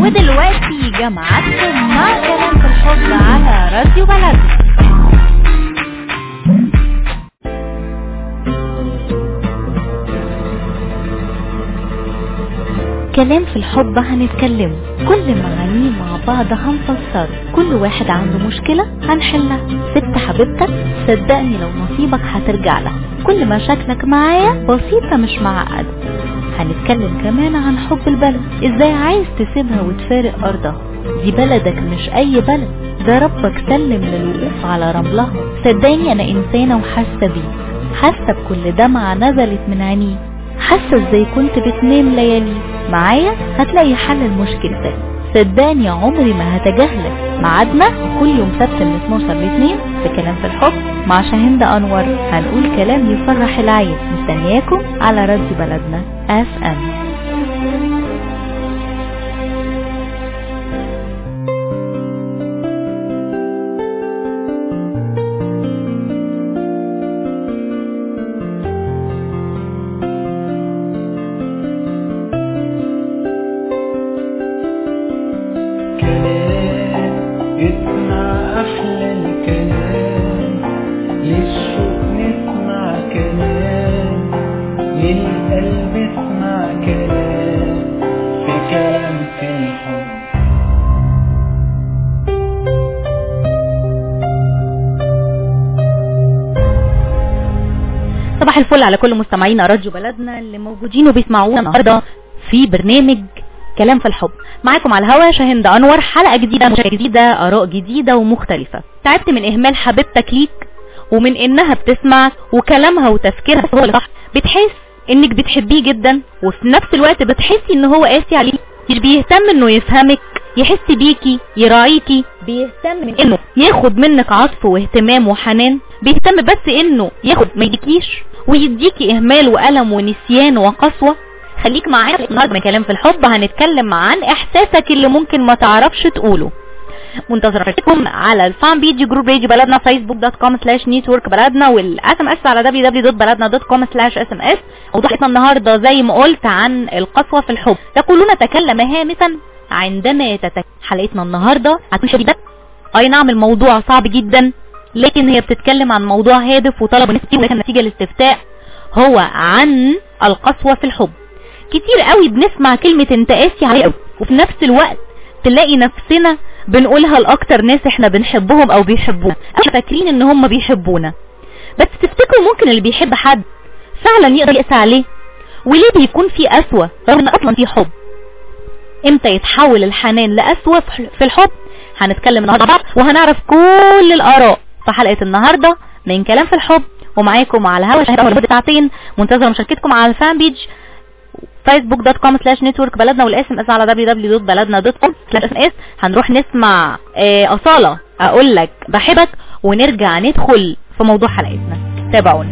ودلوقتي جمعتكم مع كلام في الحب على راديو بلد كلام في الحب هنتكلم كل معانيه مع بعض هنفسر كل واحد عنده مشكلة هنحلها ست حبيبتك صدقني لو نصيبك هترجع لها كل مشاكلك معايا بسيطة مش معقدة هنتكلم كمان عن حب البلد ازاي عايز تسيبها وتفارق ارضها دي بلدك مش اي بلد ده ربك سلم للوقوف على رملها صدقني انا انسانة وحاسة بيه حاسة بكل دمعة نزلت من عينيه حاسة ازاي كنت بتنام ليالي معايا هتلاقي حل لمشكلتك صدقني عمري ما هتجاهلك ميعادنا كل يوم سبت من 12 ل 2 في كلام في الحب مع شاهين انور هنقول كلام يفرح العين مستنياكم على راديو بلدنا اف ام كلام اسمع أحلى الكلام للشوق نسمع كلام للقلب اسمع كلام في كلام في الحب صباح الفل على كل مستمعينا راديو بلدنا اللي موجودين وبيسمعونا النهارده في برنامج كلام في الحب معاكم على الهوا شاهند انور حلقه جديده مشاركه جديده اراء جديده ومختلفه تعبت من اهمال حبيبتك ليك ومن انها بتسمع وكلامها وتفكيرها هو اللي صح بتحس انك بتحبيه جدا وفي نفس الوقت بتحسي ان هو قاسي عليك مش بيهتم انه يفهمك يحس بيكي يراعيكي بيهتم من انه ياخد منك عطف واهتمام وحنان بيهتم بس انه ياخد ما يديكيش ويديكي اهمال والم ونسيان وقسوه خليك معانا النهارده من كلام في الحب هنتكلم عن احساسك اللي ممكن ما تعرفش تقوله منتظرتكم على الفان بيجي جروب راديو بلدنا فيسبوك دوت كوم سلاش نيتورك بلدنا والاس ام اس على www.بلدنا.com سلاش اس ام اس موضوعنا النهارده زي ما قلت عن القسوه في الحب يقولون تكلم هامسا عندما يتتكلم حلقتنا النهارده هتكون شديده اي نعم الموضوع صعب جدا لكن هي بتتكلم عن موضوع هادف وطلب نفسي ولكن نتيجه الاستفتاء هو عن القسوه في الحب كتير قوي بنسمع كلمة انت قاسي عليه قوي وفي نفس الوقت تلاقي نفسنا بنقولها لأكتر ناس احنا بنحبهم او بيحبونا او فاكرين ان هم بيحبونا بس تفتكروا ممكن اللي بيحب حد فعلا يقدر يقسى عليه وليه بيكون في قسوة رغم ان اصلا في حب امتى يتحول الحنان لقسوة في الحب هنتكلم النهارده وهنعرف كل الاراء في حلقة النهاردة من كلام في الحب ومعاكم على الهوا شهر لمدة ساعتين منتظرة مشاركتكم على الفان بيج فيسبوك دوت كوم سلاش نتورك بلدنا والاس ام اس على www.بلدنا.com سلاش اس اس هنروح نسمع آه اصالة اقول لك بحبك ونرجع ندخل في موضوع حلقتنا تابعونا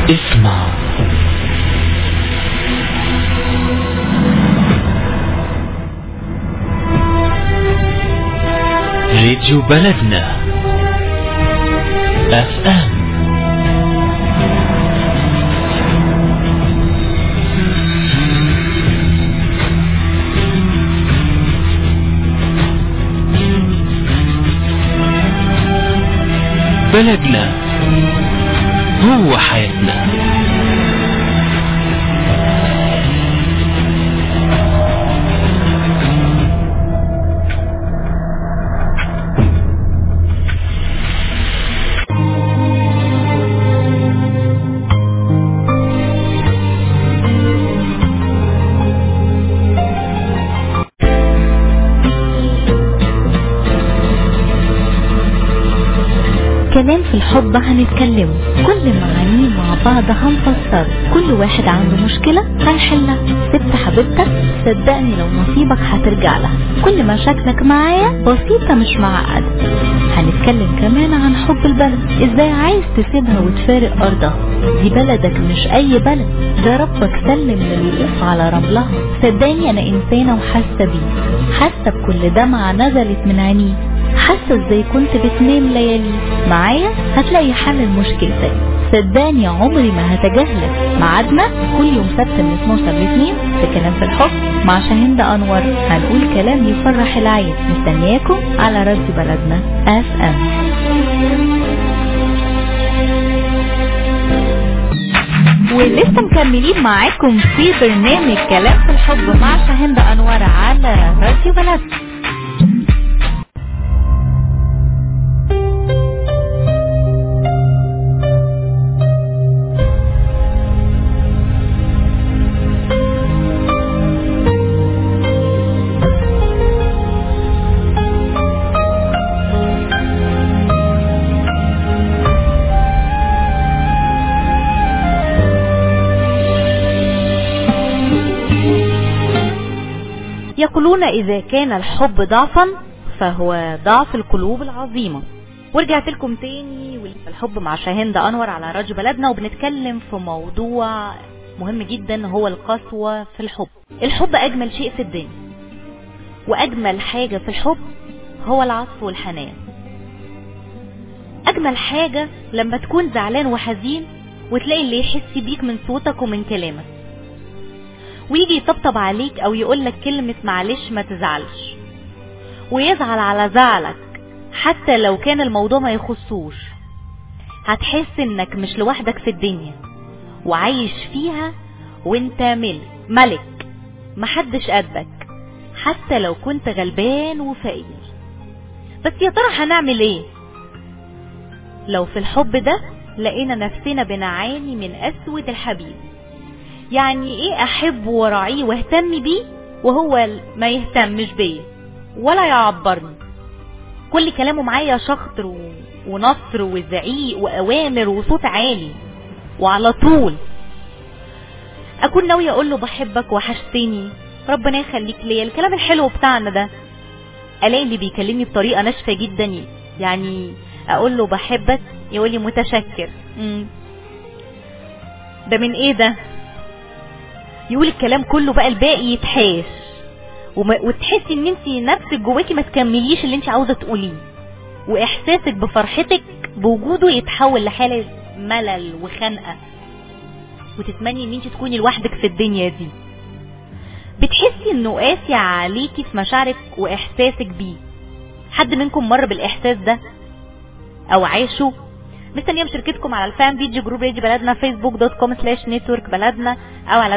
اسمع راديو بلدنا اف ام بلدنا هو حياتنا كلام في الحب هنتكلمه كل معانيه مع بعض هنفسر كل واحد عنده مشكلة هنحلها سبت حبيبتك صدقني لو نصيبك هترجع لها كل مشاكلك معايا بسيطة مش معقدة هنتكلم كمان عن حب البلد ازاي عايز تسيبها وتفارق ارضها دي بلدك مش اي بلد ده ربك سلم للوقوف على رملها صدقني انا انسانة وحاسة بيه حاسة بكل دمعة نزلت من عينيه حاسة ازاي كنت بتنام ليالي معايا هتلاقي حل لمشكلتك صدقني عمري ما هتجاهلك ميعادنا كل يوم سبت من 12 ل 2 في كلام في الحب مع شاهين انور هنقول كلام يفرح العين مستنياكم على راديو بلدنا اف ام ولسه مكملين معاكم في برنامج كلام في الحب مع شاهين انور على راديو بلدنا يقولون إذا كان الحب ضعفا فهو ضعف القلوب العظيمة ورجعت لكم تاني والحب مع شاهين أنور على راديو بلدنا وبنتكلم في موضوع مهم جدا هو القسوة في الحب الحب أجمل شيء في الدنيا وأجمل حاجة في الحب هو العطف والحنان أجمل حاجة لما تكون زعلان وحزين وتلاقي اللي يحس بيك من صوتك ومن كلامك ويجي يطبطب عليك او يقولك كلمة معلش ما تزعلش ويزعل على زعلك حتى لو كان الموضوع ما يخصوش هتحس انك مش لوحدك في الدنيا وعايش فيها وانت ملك ملك محدش قدك حتى لو كنت غلبان وفقير بس يا ترى هنعمل ايه لو في الحب ده لقينا نفسنا بنعاني من قسوة الحبيب يعني ايه احب وراعيه واهتم بيه وهو ما يهتمش بيا ولا يعبرني كل كلامه معايا شخطر و... ونصر وزعيق واوامر وصوت عالي وعلى طول اكون ناوية اقول له بحبك وحشتني ربنا يخليك ليا الكلام الحلو بتاعنا ده الاقي اللي بيكلمني بطريقة ناشفة جدا يعني اقول له بحبك يقول لي متشكر مم. ده من ايه ده يقول الكلام كله بقى الباقي يتحاش وما وتحسي ان انت نفسك جواكي ما تكمليش اللي انت عاوزه تقوليه واحساسك بفرحتك بوجوده يتحول لحاله ملل وخنقه وتتمني ان انت تكوني لوحدك في الدنيا دي بتحسي انه قاسي عليكي في مشاعرك واحساسك بيه حد منكم مر بالاحساس ده او عاشه مستنيه مشاركتكم على الفان بيج جروب راديو بلدنا فيسبوك دوت كوم سلاش نتورك بلدنا او على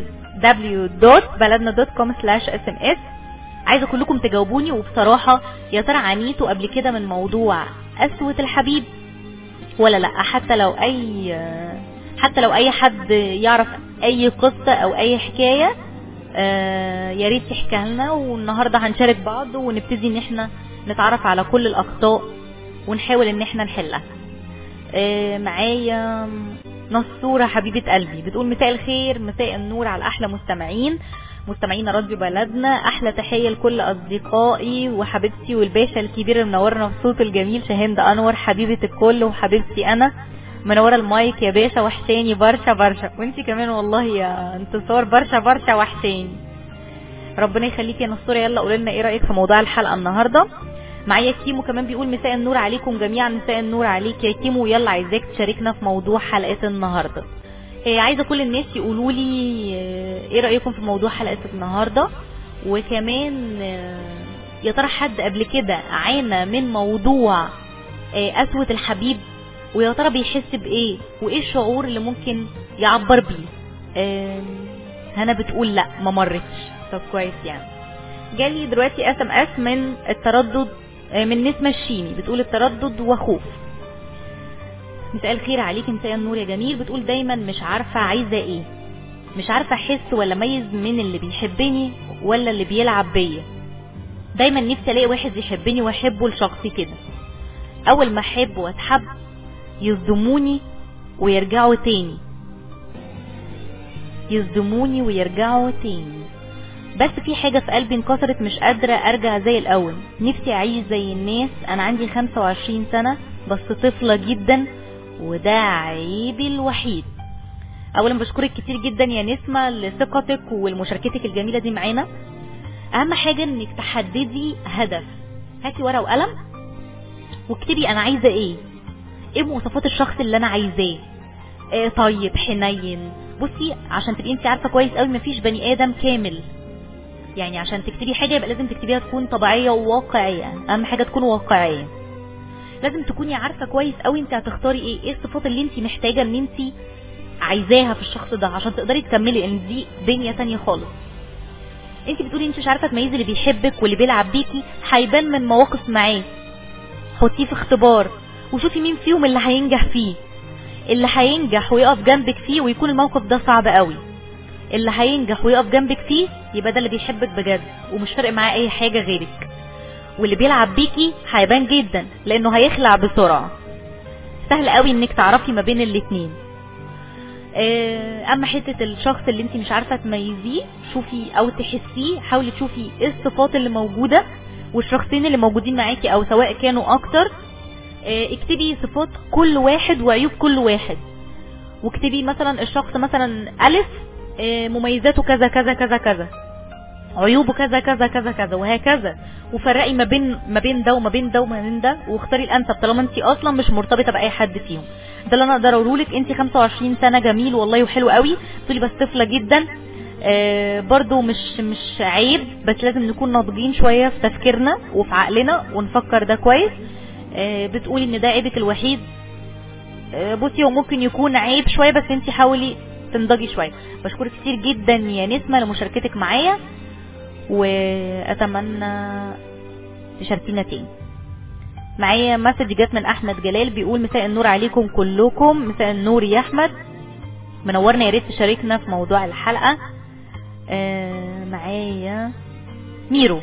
www.baladna.com سلاش اس ام اس عايزه كلكم تجاوبوني وبصراحه يا ترى عانيتوا قبل كده من موضوع قسوه الحبيب ولا لا حتى لو اي حتى لو اي حد يعرف اي قصه او اي حكايه آه، يا ريت تحكيها لنا والنهارده هنشارك بعض ونبتدي ان احنا نتعرف على كل الاخطاء ونحاول ان احنا نحلها آه، معايا نصورة حبيبة قلبي بتقول مساء الخير مساء النور على احلى مستمعين مستمعين راديو بلدنا احلى تحية لكل اصدقائي وحبيبتي والباشا الكبير اللي منورنا بصوته الجميل شاهند انور حبيبة الكل وحبيبتي انا منوره المايك يا باشا وحشاني برشا برشا وانت كمان والله يا انتصار برشا برشا وحشاني ربنا يخليك يا نصوره يلا قولي لنا ايه رايك في موضوع الحلقه النهارده معايا كيمو كمان بيقول مساء النور عليكم جميعا مساء النور عليك يا كيمو يلا عايزاك تشاركنا في موضوع حلقه النهارده إيه عايزه كل الناس يقولوا لي ايه رايكم في موضوع حلقه النهارده وكمان يا ترى حد قبل كده عانى من موضوع قسوه الحبيب ويا ترى بيحس بايه وايه الشعور اللي ممكن يعبر بيه هنا بتقول لا ما مرتش طب كويس يعني جالي دلوقتي اس ام اس من التردد من نسمة الشيمي بتقول التردد وخوف مساء الخير عليك مساء النور يا جميل بتقول دايما مش عارفة عايزة ايه مش عارفة احس ولا اميز من اللي بيحبني ولا اللي بيلعب بيا دايما نفسي الاقي واحد يحبني واحبه لشخصي كده اول ما احب واتحب يصدموني ويرجعوا تاني يصدموني ويرجعوا تاني بس في حاجة في قلبي انكسرت مش قادرة ارجع زي الاول نفسي اعيش زي الناس انا عندي 25 سنة بس طفلة جدا وده عيبي الوحيد اولا بشكرك كتير جدا يا نسمة لثقتك والمشاركتك الجميلة دي معانا اهم حاجة انك تحددي هدف هاتي ورقة وقلم واكتبي انا عايزة ايه ايه مواصفات الشخص اللي انا عايزاه إيه طيب حنين بصي عشان تبقي انت عارفة كويس قوي مفيش بني ادم كامل يعني عشان تكتبي حاجة يبقى لازم تكتبيها تكون طبيعية وواقعية اهم حاجة تكون واقعية لازم تكوني عارفة كويس قوي انت هتختاري ايه ايه الصفات اللي انت محتاجة ان انت عايزاها في الشخص ده عشان تقدري تكملي لان دي دنيا تانية خالص انت بتقولي انت مش عارفة تميزي اللي بيحبك واللي بيلعب بيكي هيبان من مواقف معاه حطيه في اختبار وشوفي مين فيهم اللي هينجح فيه اللي هينجح ويقف جنبك فيه ويكون الموقف ده صعب قوي اللي هينجح ويقف جنبك فيه يبقى ده اللي بيحبك بجد ومش فارق معاه اي حاجة غيرك واللي بيلعب بيكي هيبان جدا لانه هيخلع بسرعة سهل قوي انك تعرفي ما بين الاتنين اما حتة الشخص اللي انت مش عارفة تميزيه شوفي او تحسيه حاولي تشوفي ايه الصفات اللي موجودة والشخصين اللي موجودين معاكي او سواء كانوا اكتر اكتبي صفات كل واحد وعيوب كل واحد واكتبي مثلا الشخص مثلا الف مميزاته كذا كذا كذا كذا عيوبه كذا كذا كذا كذا وهكذا وفرقي ما بين ما بين ده وما بين ده وما بين ده واختاري الانسب طالما انت اصلا مش مرتبطه باي حد فيهم ده اللي انا اقدر اقوله لك انت 25 سنه جميل والله وحلو قوي تقولي بس طفله جدا آه برضو مش مش عيب بس لازم نكون ناضجين شويه في تفكيرنا وفي عقلنا ونفكر ده كويس آه بتقولي ان ده عيبك الوحيد آه بصي هو ممكن يكون عيب شويه بس انت حاولي تنضجي شويه بشكرك كتير جدا يا نسمه لمشاركتك معايا واتمنى تشاركينا تاني معايا مسج جات من احمد جلال بيقول مساء النور عليكم كلكم مساء النور يا احمد منورنا يا ريت تشاركنا في موضوع الحلقه آه معايا ميرو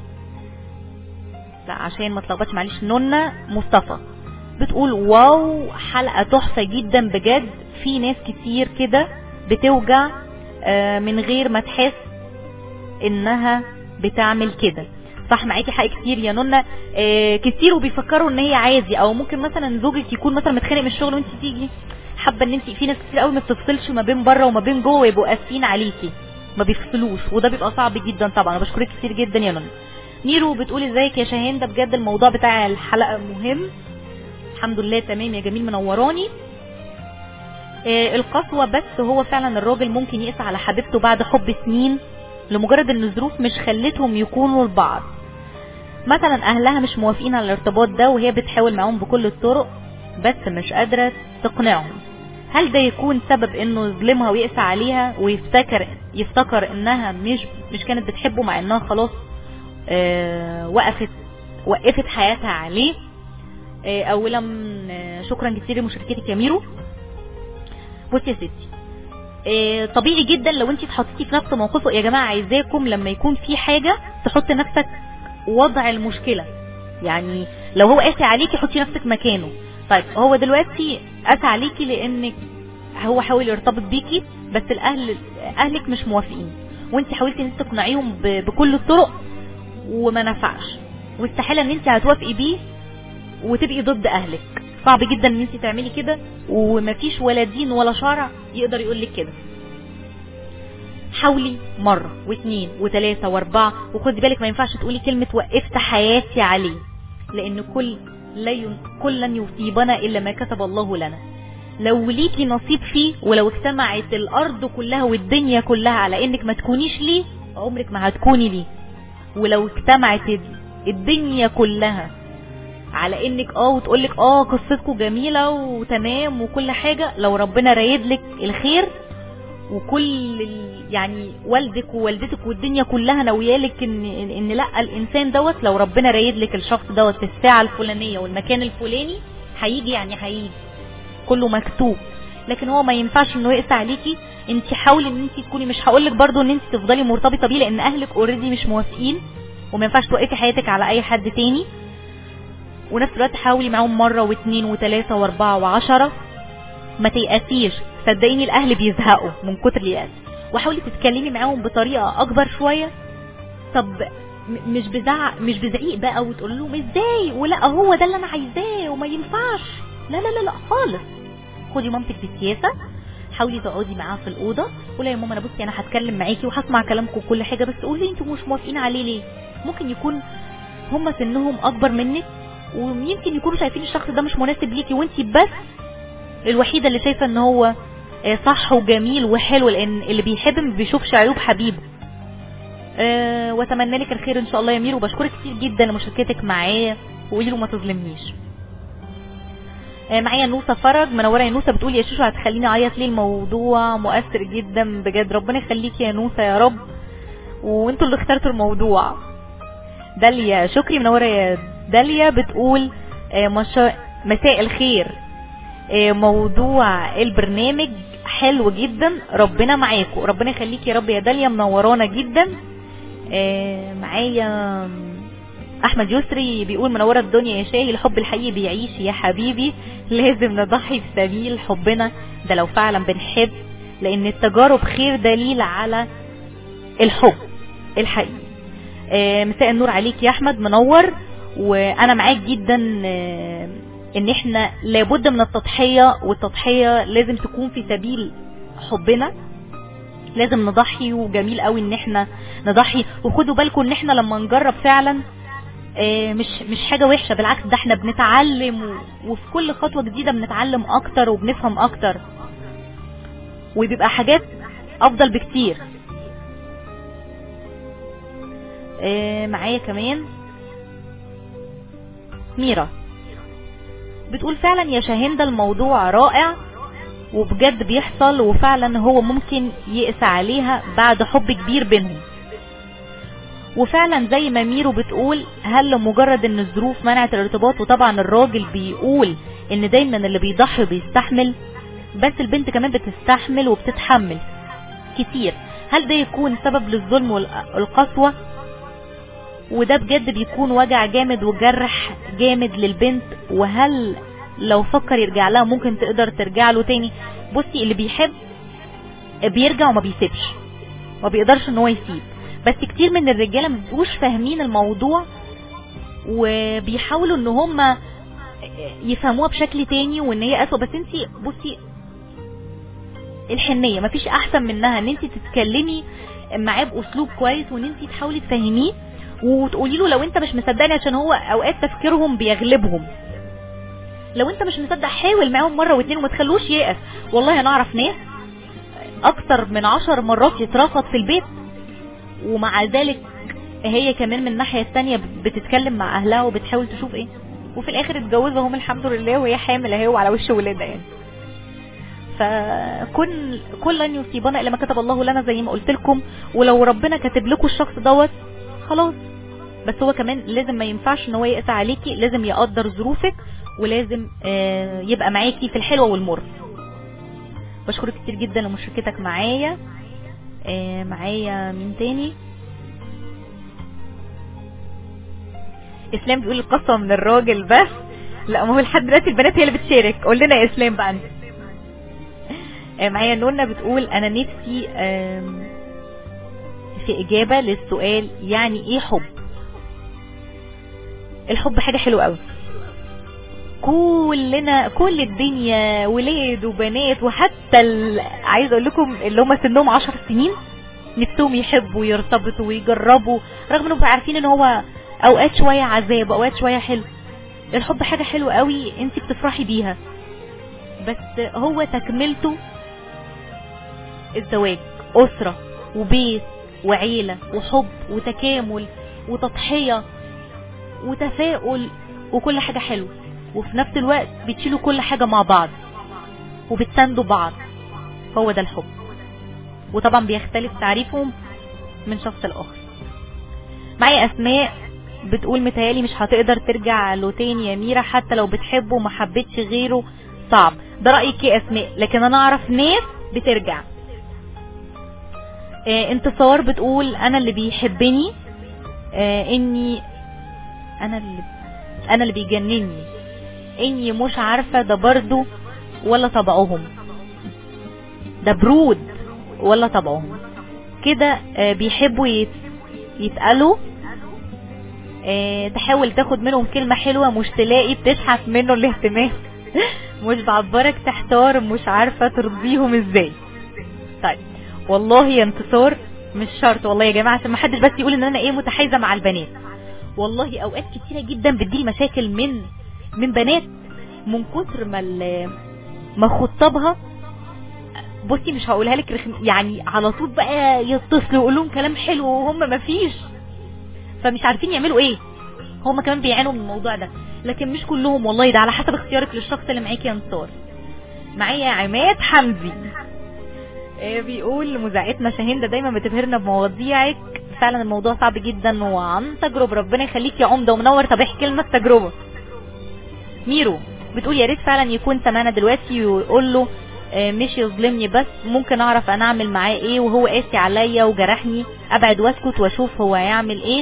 لا عشان ما تلخبطش معلش نونا مصطفى بتقول واو حلقه تحفه جدا بجد في ناس كتير كده بتوجع آه من غير ما تحس انها بتعمل كده صح معاكي حق كتير يا نونا آه كتير وبيفكروا ان هي عادي او ممكن مثلا زوجك يكون مثلا متخانق من الشغل وانت تيجي حابه ان انت في ناس كتير قوي ما بتفصلش ما بين بره وما بين جوه يبقوا قاسيين عليكي ما بيفصلوش وده بيبقى صعب جدا طبعا انا بشكرك كتير جدا يا نونا نيرو بتقول ازيك يا شاهين ده بجد الموضوع بتاع الحلقه مهم الحمد لله تمام يا جميل منوراني آه القسوه بس هو فعلا الراجل ممكن يقسى على حبيبته بعد حب سنين لمجرد ان الظروف مش خلتهم يكونوا لبعض مثلا اهلها مش موافقين على الارتباط ده وهي بتحاول معاهم بكل الطرق بس مش قادرة تقنعهم هل ده يكون سبب انه يظلمها ويقسى عليها ويفتكر يفتكر انها مش مش كانت بتحبه مع انها خلاص آه وقفت وقفت حياتها عليه آه اولا آه شكرا كتير لمشاركتك يا ميرو بصي يا ستي طبيعي جدا لو انت اتحطيتي في نفس موقفه يا جماعه عايزاكم لما يكون في حاجه تحط نفسك وضع المشكله يعني لو هو قاسي عليكي حطي نفسك مكانه طيب هو دلوقتي قاسي عليكي لانك هو حاول يرتبط بيكي بس الاهل اهلك مش موافقين وانت حاولتي ان انت تقنعيهم بكل الطرق وما نفعش واستحاله ان انت هتوافقي بيه وتبقي ضد اهلك صعب جدا ان انت تعملي كده ومفيش ولا دين ولا شرع يقدر يقول لك كده حاولي مرة واثنين وثلاثة واربعة وخدي بالك ما ينفعش تقولي كلمة وقفت حياتي عليه لان كل لا ين... كل لن يصيبنا الا ما كتب الله لنا لو ليكي نصيب فيه ولو اجتمعت الارض كلها والدنيا كلها على انك ما تكونيش ليه عمرك ما هتكوني ليه ولو اجتمعت الدنيا كلها على انك اه وتقولك اه قصتكم جميلة وتمام وكل حاجة لو ربنا رايد لك الخير وكل ال- يعني والدك ووالدتك والدنيا كلها ناويالك ان ان لا الانسان دوت لو ربنا رايد لك الشخص دوت في الساعة الفلانية والمكان الفلاني هيجي يعني هيجي كله مكتوب لكن هو ما ينفعش انه يقسى عليكي انت حاولي ان انت تكوني مش هقولك برضو ان انت تفضلي مرتبطة بيه لان اهلك اوريدي مش موافقين وما ينفعش توقفي حياتك على اي حد تاني ونفس الوقت حاولي معاهم مرة واثنين وثلاثة واربعة وعشرة ما تيأسيش صدقيني الاهل بيزهقوا من كتر اليأس وحاولي تتكلمي معاهم بطريقة اكبر شوية طب م- مش بزعق مش بزعيق بقى وتقول لهم ازاي ولا هو ده اللي انا عايزاه وما ينفعش لا لا لا لا خالص خدي مامتك بسياسة حاولي تقعدي معاها في الأوضة قولي يا ماما أنا بصي أنا هتكلم معاكي وهسمع كلامكم وكل حاجة بس قولي أنتوا مش موافقين عليه ليه ممكن يكون هم سنهم أكبر منك ويمكن يكونوا شايفين الشخص ده مش مناسب ليكي وانتي بس الوحيدة اللي شايفة ان هو آه، صح وجميل وحلو لان اللي بيحب ما بيشوفش عيوب حبيبه أه واتمنى لك الخير ان شاء الله يا مير وبشكرك كتير جدا لمشاركتك معايا وقولي له ما تظلمنيش آه، معايا نوسة فرج منورة يا نوسة بتقول يا شوشو هتخليني اعيط ليه الموضوع مؤثر جدا بجد ربنا يخليكي يا نوسة يا رب وانتوا اللي اخترتوا الموضوع داليا شكري منورة يا داليا بتقول آه، مشا... مساء الخير آه، موضوع البرنامج حلو جدا ربنا معاكم ربنا يخليكي يا رب يا داليا منورانا جدا آه، معايا احمد يسري بيقول منوره الدنيا يا شاهي الحب الحقيقي بيعيش يا حبيبي لازم نضحي في سبيل حبنا ده لو فعلا بنحب لان التجارب خير دليل على الحب الحقيقي آه، مساء النور عليك يا احمد منور وانا معاك جدا آه، ان احنا لابد من التضحية والتضحية لازم تكون في سبيل حبنا لازم نضحي وجميل قوي ان احنا نضحي وخدوا بالكم ان احنا لما نجرب فعلا آه، مش مش حاجة وحشة بالعكس ده احنا بنتعلم و- وفي كل خطوة جديدة بنتعلم اكتر وبنفهم اكتر وبيبقى حاجات افضل بكتير آه، معايا كمان ميرا بتقول فعلا يا شاهندة الموضوع رائع وبجد بيحصل وفعلا هو ممكن يقسى عليها بعد حب كبير بينهم وفعلا زي ما ميرو بتقول هل لمجرد ان الظروف منعت الارتباط وطبعا الراجل بيقول ان دايما اللي بيضحي بيستحمل بس البنت كمان بتستحمل وبتتحمل كتير هل ده يكون سبب للظلم والقسوة وده بجد بيكون وجع جامد وجرح جامد للبنت وهل لو فكر يرجع لها ممكن تقدر ترجع له تاني بصي اللي بيحب بيرجع وما بيسيبش ما بيقدرش ان هو يسيب بس كتير من الرجاله ما بيبقوش فاهمين الموضوع وبيحاولوا ان هم يفهموها بشكل تاني وان هي اسوء بس انت بصي الحنيه مفيش احسن منها ان انت تتكلمي معاه باسلوب كويس وان انت تحاولي تفهميه وتقولي له لو انت مش مصدقني عشان هو اوقات تفكيرهم بيغلبهم لو انت مش مصدق حاول معاهم مره واتنين وما تخلوش ييأس والله انا اعرف ناس اكتر من عشر مرات يترفض في البيت ومع ذلك هي كمان من الناحيه الثانيه بتتكلم مع اهلها وبتحاول تشوف ايه وفي الاخر اتجوزوا هم الحمد لله وهي حامل اهي وعلى وش ولادها يعني فكن كل لن يصيبنا الا ما كتب الله لنا زي ما قلت لكم ولو ربنا كاتب لكم الشخص دوت خلاص بس هو كمان لازم ما ينفعش ان هو يقسى عليكي لازم يقدر ظروفك ولازم آه، يبقى معاكي في الحلوة والمر بشكرك كتير جدا لمشاركتك معايا آه، معايا مين تاني اسلام بيقول القصة من الراجل بس لا ما هو لحد دلوقتي البنات هي اللي بتشارك قول لنا يا اسلام بقى انت آه، معايا نونا بتقول انا نفسي آم، في اجابة للسؤال يعني ايه حب الحب حاجة حلوة قوي كلنا كل الدنيا ولاد وبنات وحتى ال... عايز اقول لكم اللي هم سنهم 10 سنين نفسهم يحبوا ويرتبطوا ويجربوا رغم انهم عارفين ان هو اوقات شوية عذاب اوقات شوية حلو الحب حاجة حلوة قوي انت بتفرحي بيها بس هو تكملته الزواج اسرة وبيت وعيلة وحب وتكامل وتضحية وتفاؤل وكل حاجة حلوة وفي نفس الوقت بتشيلوا كل حاجة مع بعض وبتساندوا بعض هو ده الحب وطبعا بيختلف تعريفهم من شخص لآخر معي أسماء بتقول متهيالي مش هتقدر ترجع له تاني يا ميرا حتى لو بتحبه وما حبيتش غيره صعب ده رأيك يا أسماء لكن أنا أعرف ناس بترجع آه انتصار بتقول أنا اللي بيحبني آه إني أنا اللي أنا اللي بيجنني إني مش عارفة ده برضو ولا طبعهم ده برود ولا طبعهم كده آه بيحبوا يت... يتقالوا اه تحاول تاخد منهم كلمة حلوة مش تلاقي بتشحت منه الاهتمام مش بعبرك تحتار مش عارفة ترضيهم ازاي طيب والله يا انتصار مش شرط والله يا جماعة عشان ما حدش بس يقول ان انا ايه متحيزة مع البنات والله اوقات كتيرة جدا بتجيلي مشاكل من من بنات من كتر ما ما خطبها بصي مش هقولها لك رخم يعني على طول بقى يتصلوا يقول لهم كلام حلو وهم ما فيش فمش عارفين يعملوا ايه هم كمان بيعانوا من الموضوع ده لكن مش كلهم والله ده على حسب اختيارك للشخص اللي معاكي يا انصار معايا عماد حمدي إيه بيقول مذاعتنا شاهين ده دايما بتبهرنا بمواضيعك فعلا الموضوع صعب جدا وعن تجربه ربنا يخليك يا عمده ومنور طب احكي لنا التجربه ميرو بتقول يا ريت فعلا يكون سمعنا دلوقتي ويقول له مش يظلمني بس ممكن اعرف انا اعمل معاه ايه وهو قاسي عليا وجرحني ابعد واسكت واشوف هو هيعمل ايه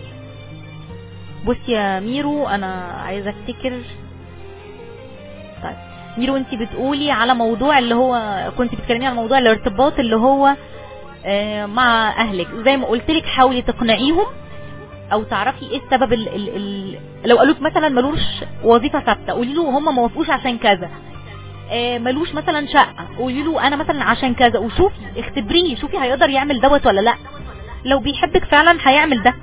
بص يا ميرو انا عايزه افتكر طيب ميرو انت بتقولي على موضوع اللي هو كنت بتكلمي على موضوع الارتباط اللي هو مع اهلك زي ما قلت لك حاولي تقنعيهم او تعرفي ايه السبب ال ال ال لو قالوك مثلا ملوش وظيفه ثابته قولي له هم ما وافقوش عشان كذا ملوش مثلا شقة قولي له انا مثلا عشان كذا وشوفي اختبريه شوفي هيقدر يعمل دوت ولا لا لو بيحبك فعلا هيعمل ده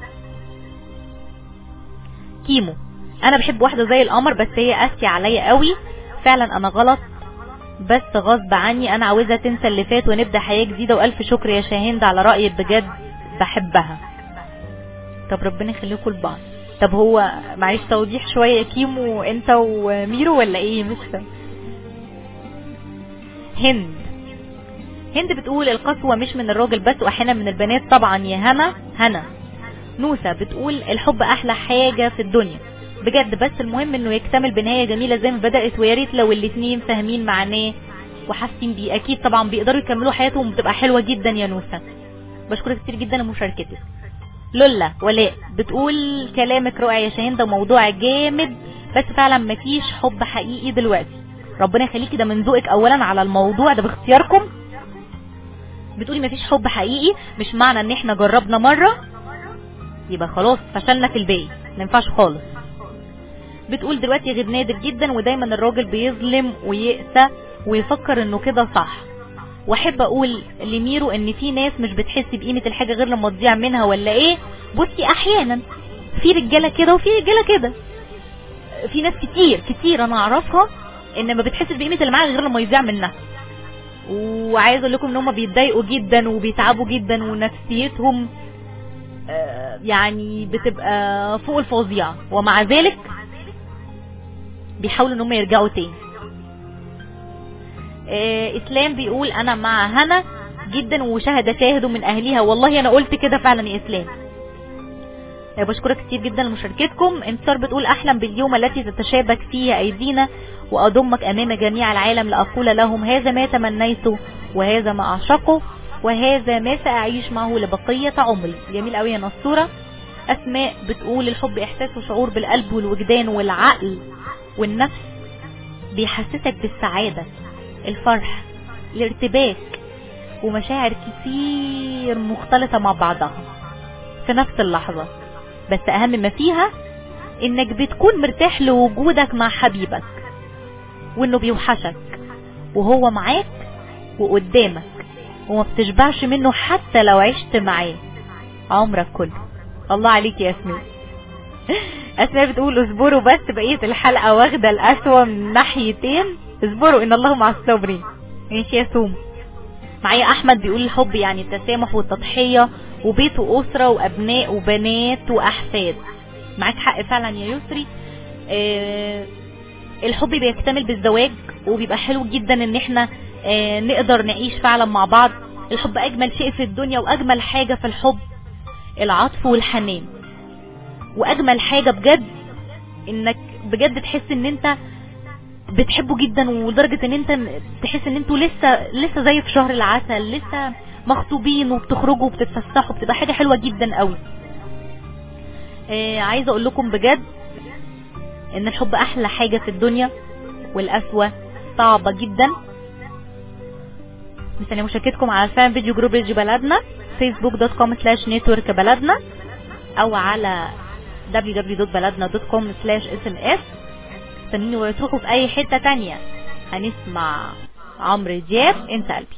كيمو انا بحب واحدة زي القمر بس هي قاسية عليا قوي فعلا انا غلط بس غصب عني انا عاوزة تنسى اللي فات ونبدأ حياة جديدة والف شكر يا شاهين على رأيك بجد بحبها طب ربنا يخليكم لبعض طب هو معلش توضيح شوية يا كيمو انت وميرو ولا ايه مش فاهم هند هند بتقول القسوة مش من الراجل بس واحيانا من البنات طبعا يا هنا هنا نوسة بتقول الحب احلى حاجة في الدنيا بجد بس المهم انه يكتمل بنهاية جميلة زي ما بدأت ويا ريت لو الاتنين فاهمين معناه وحاسين بيه اكيد طبعا بيقدروا يكملوا حياتهم بتبقى حلوة جدا يا نوسة بشكرك كتير جدا لمشاركتك لولا ولاء بتقول كلامك رائع يا شاهين ده موضوع جامد بس فعلا مفيش حب حقيقي دلوقتي ربنا يخليكي ده من ذوقك اولا على الموضوع ده باختياركم بتقولي مفيش حب حقيقي مش معنى ان احنا جربنا مرة يبقى خلاص فشلنا في الباقي ما ينفعش خالص بتقول دلوقتي غير نادر جدا ودايما الراجل بيظلم ويقسى ويفكر انه كده صح واحب اقول لميرو ان في ناس مش بتحس بقيمة الحاجة غير لما تضيع منها ولا ايه بصي احيانا في رجالة كده وفي رجالة كده في ناس كتير كتير انا اعرفها ان ما بتحسش بقيمه اللي معاها غير لما يضيع منها وعايز اقول لكم ان هم بيتضايقوا جدا وبيتعبوا جدا ونفسيتهم يعني بتبقى فوق الفظيعه ومع ذلك بيحاولوا ان هم يرجعوا تاني اسلام بيقول انا مع هنا جدا وشهد شاهد من اهليها والله انا قلت كده فعلا يا اسلام بشكرك كتير جدا لمشاركتكم انتصار بتقول احلم باليوم التي تتشابك فيه ايدينا واضمك امام جميع العالم لاقول لهم هذا ما تمنيته وهذا ما اعشقه وهذا ما ساعيش معه لبقية عمري جميل قوي يا نصورة اسماء بتقول الحب احساس وشعور بالقلب والوجدان والعقل والنفس بيحسسك بالسعادة الفرح الارتباك ومشاعر كتير مختلطة مع بعضها في نفس اللحظة بس اهم ما فيها انك بتكون مرتاح لوجودك مع حبيبك وانه بيوحشك وهو معاك وقدامك وما بتشبعش منه حتى لو عشت معاه عمرك كله الله عليك يا اسماء اسماء بتقول اصبروا بس بقية الحلقة واخدة الاسوأ من ناحيتين اصبروا ان الله مع الصابرين ماشي يا سوم معايا احمد بيقول الحب يعني التسامح والتضحية وبيت واسرة وابناء وبنات واحفاد معاك حق فعلا يا يسري آه الحب بيكتمل بالزواج وبيبقى حلو جدا ان احنا آه نقدر نعيش فعلا مع بعض الحب اجمل شيء في الدنيا واجمل حاجة في الحب العطف والحنان واجمل حاجة بجد انك بجد تحس ان انت بتحبه جدا ولدرجة ان انت تحس ان انتوا لسه لسه زي في شهر العسل لسه مخطوبين وبتخرجوا وبتتفسحوا بتبقى حاجة حلوة جدا قوي آه عايزة اقول لكم بجد ان الحب احلى حاجة في الدنيا والاسوة صعبة جدا مستني مشاركتكم على الفان فيديو جروب ريجي بلدنا فيسبوك دوت كوم سلاش نتورك بلدنا او على www.بلدنا.com سلاش sms استنوني وتروحوا في اي حتة تانية هنسمع عمرو دياب انت قلبي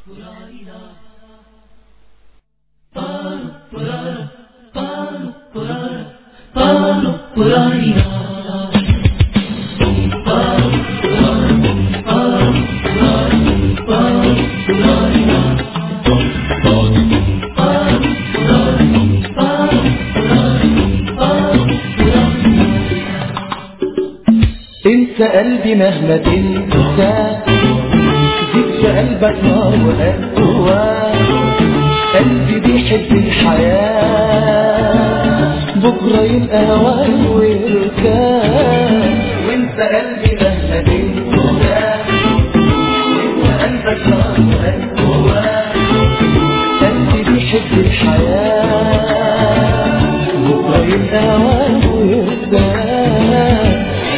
انت قلبي مهما تنسى زيد في قلبك نار وقوى قلبي بيحب الحياة بكرة يبقى هواي ويركان وانت قلبي مهما تنسى زيد في قلبك نار وقوى قلبي بيحب الحياة بكرة يبقى هواي ويركان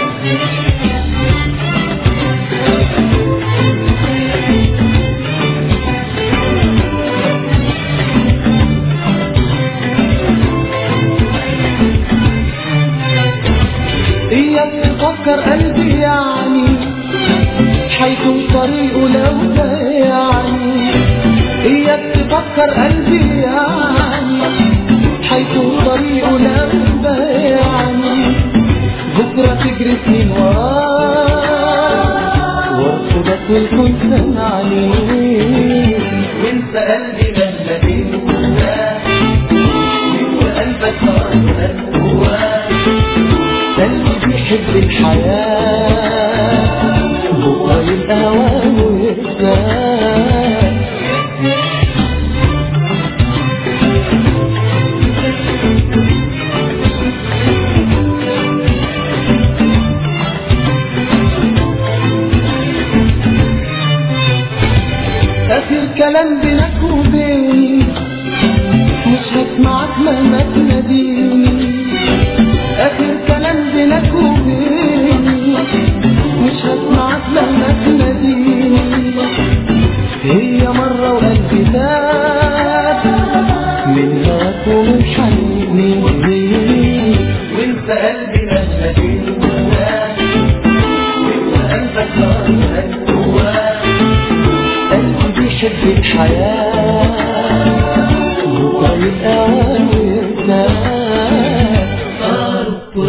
إياك تفكر قلبي يعني حيكون طريقه لو يعني إياك تفكر قلبي يعني حيكون طريقه لو يعني بكرة تجري سنين وراه وارفضك والكون سمعني وانت قلبي مهما تنسى وقلبك نار جواه قلبي بيحب الحياة بكرة يبقى هواه ويرتاح آخر كلام بينك وبيني مش هسمعك مهما تناديني آخر كلام بينك وبيني مش هسمعك مهما تناديني هي مرة وقلبي تاب من هواك ومن حنيني وانت قلبي مهما تنسى وانت قلبك نار جواه قلبي بيحب الحياة بكرة يبقى ويرتاح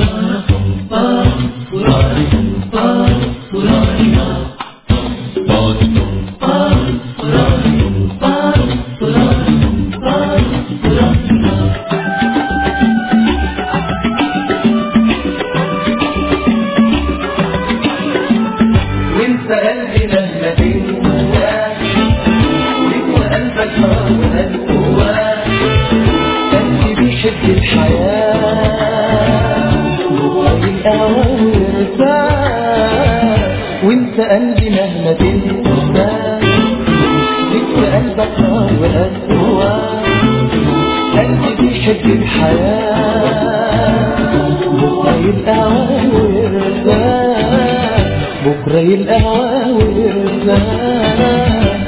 وانت قلبي مهما تنسى وقلبك نار جواه قلبي بيحب الحياة بكرة يبقى ويرتاح وانت قلبي مهما تنسى ذكر قلبك نار وقواه قلبي بيحب الحياة بكرة يبقى ويرتاح بكرة يبقى ويرتاح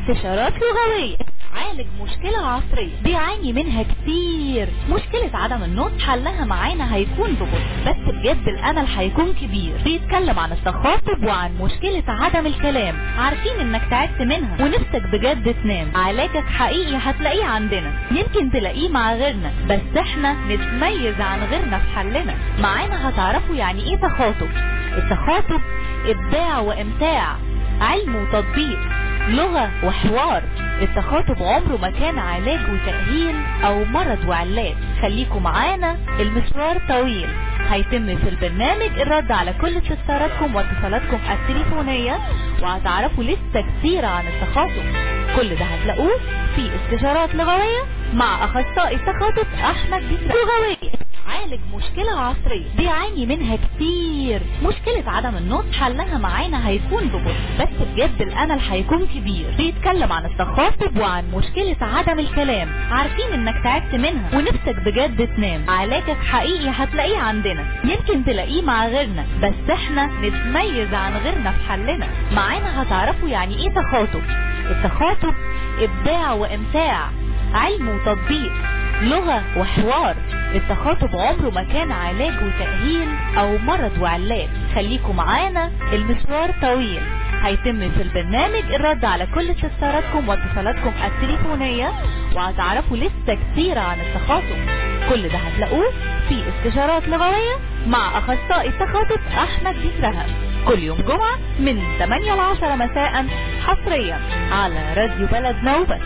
استشارات لغوية عالج مشكلة عصرية بيعاني منها كتير مشكلة عدم النطق حلها معانا هيكون ببطء بس بجد الامل هيكون كبير بيتكلم عن التخاطب وعن مشكلة عدم الكلام عارفين انك تعبت منها ونفسك بجد تنام علاجك حقيقي هتلاقيه عندنا يمكن تلاقيه مع غيرنا بس احنا نتميز عن غيرنا في حلنا معانا هتعرفوا يعني ايه تخاطب التخاطب ابداع وامتاع علم وتطبيق لغة وحوار التخاطب عمره ما كان علاج وتأهيل او مرض وعلاج خليكم معانا المشوار طويل هيتم في البرنامج الرد على كل استفساراتكم واتصالاتكم التليفونية وهتعرفوا لسه كتير عن التخاطب كل ده هتلاقوه في استشارات لغوية مع اخصائي التخاطب احمد بيسرا لغوية عالج مشكلة عصرية بيعاني منها كتير مشكلة عدم النطق حلها معانا هيكون ببطء بس بجد الامل هيكون كبير بيتكلم عن التخاطب وعن مشكلة عدم الكلام عارفين انك تعبت منها ونفسك بجد تنام علاجك حقيقي هتلاقيه عندنا يمكن تلاقيه مع غيرنا بس احنا نتميز عن غيرنا في حلنا معانا هتعرفوا يعني ايه تخاطب التخاطب ابداع وامتاع علم وتطبيق لغة وحوار التخاطب عمره ما كان علاج وتأهيل او مرض وعلاج خليكم معانا المشوار طويل هيتم في البرنامج الرد على كل استفساراتكم واتصالاتكم التليفونية وهتعرفوا لسه كتير عن التخاطب كل ده هتلاقوه في استشارات لغوية مع اخصائي التخاطب احمد بيسرها كل يوم جمعة من 8 ل 10 مساء حصريا على راديو بلدنا وبس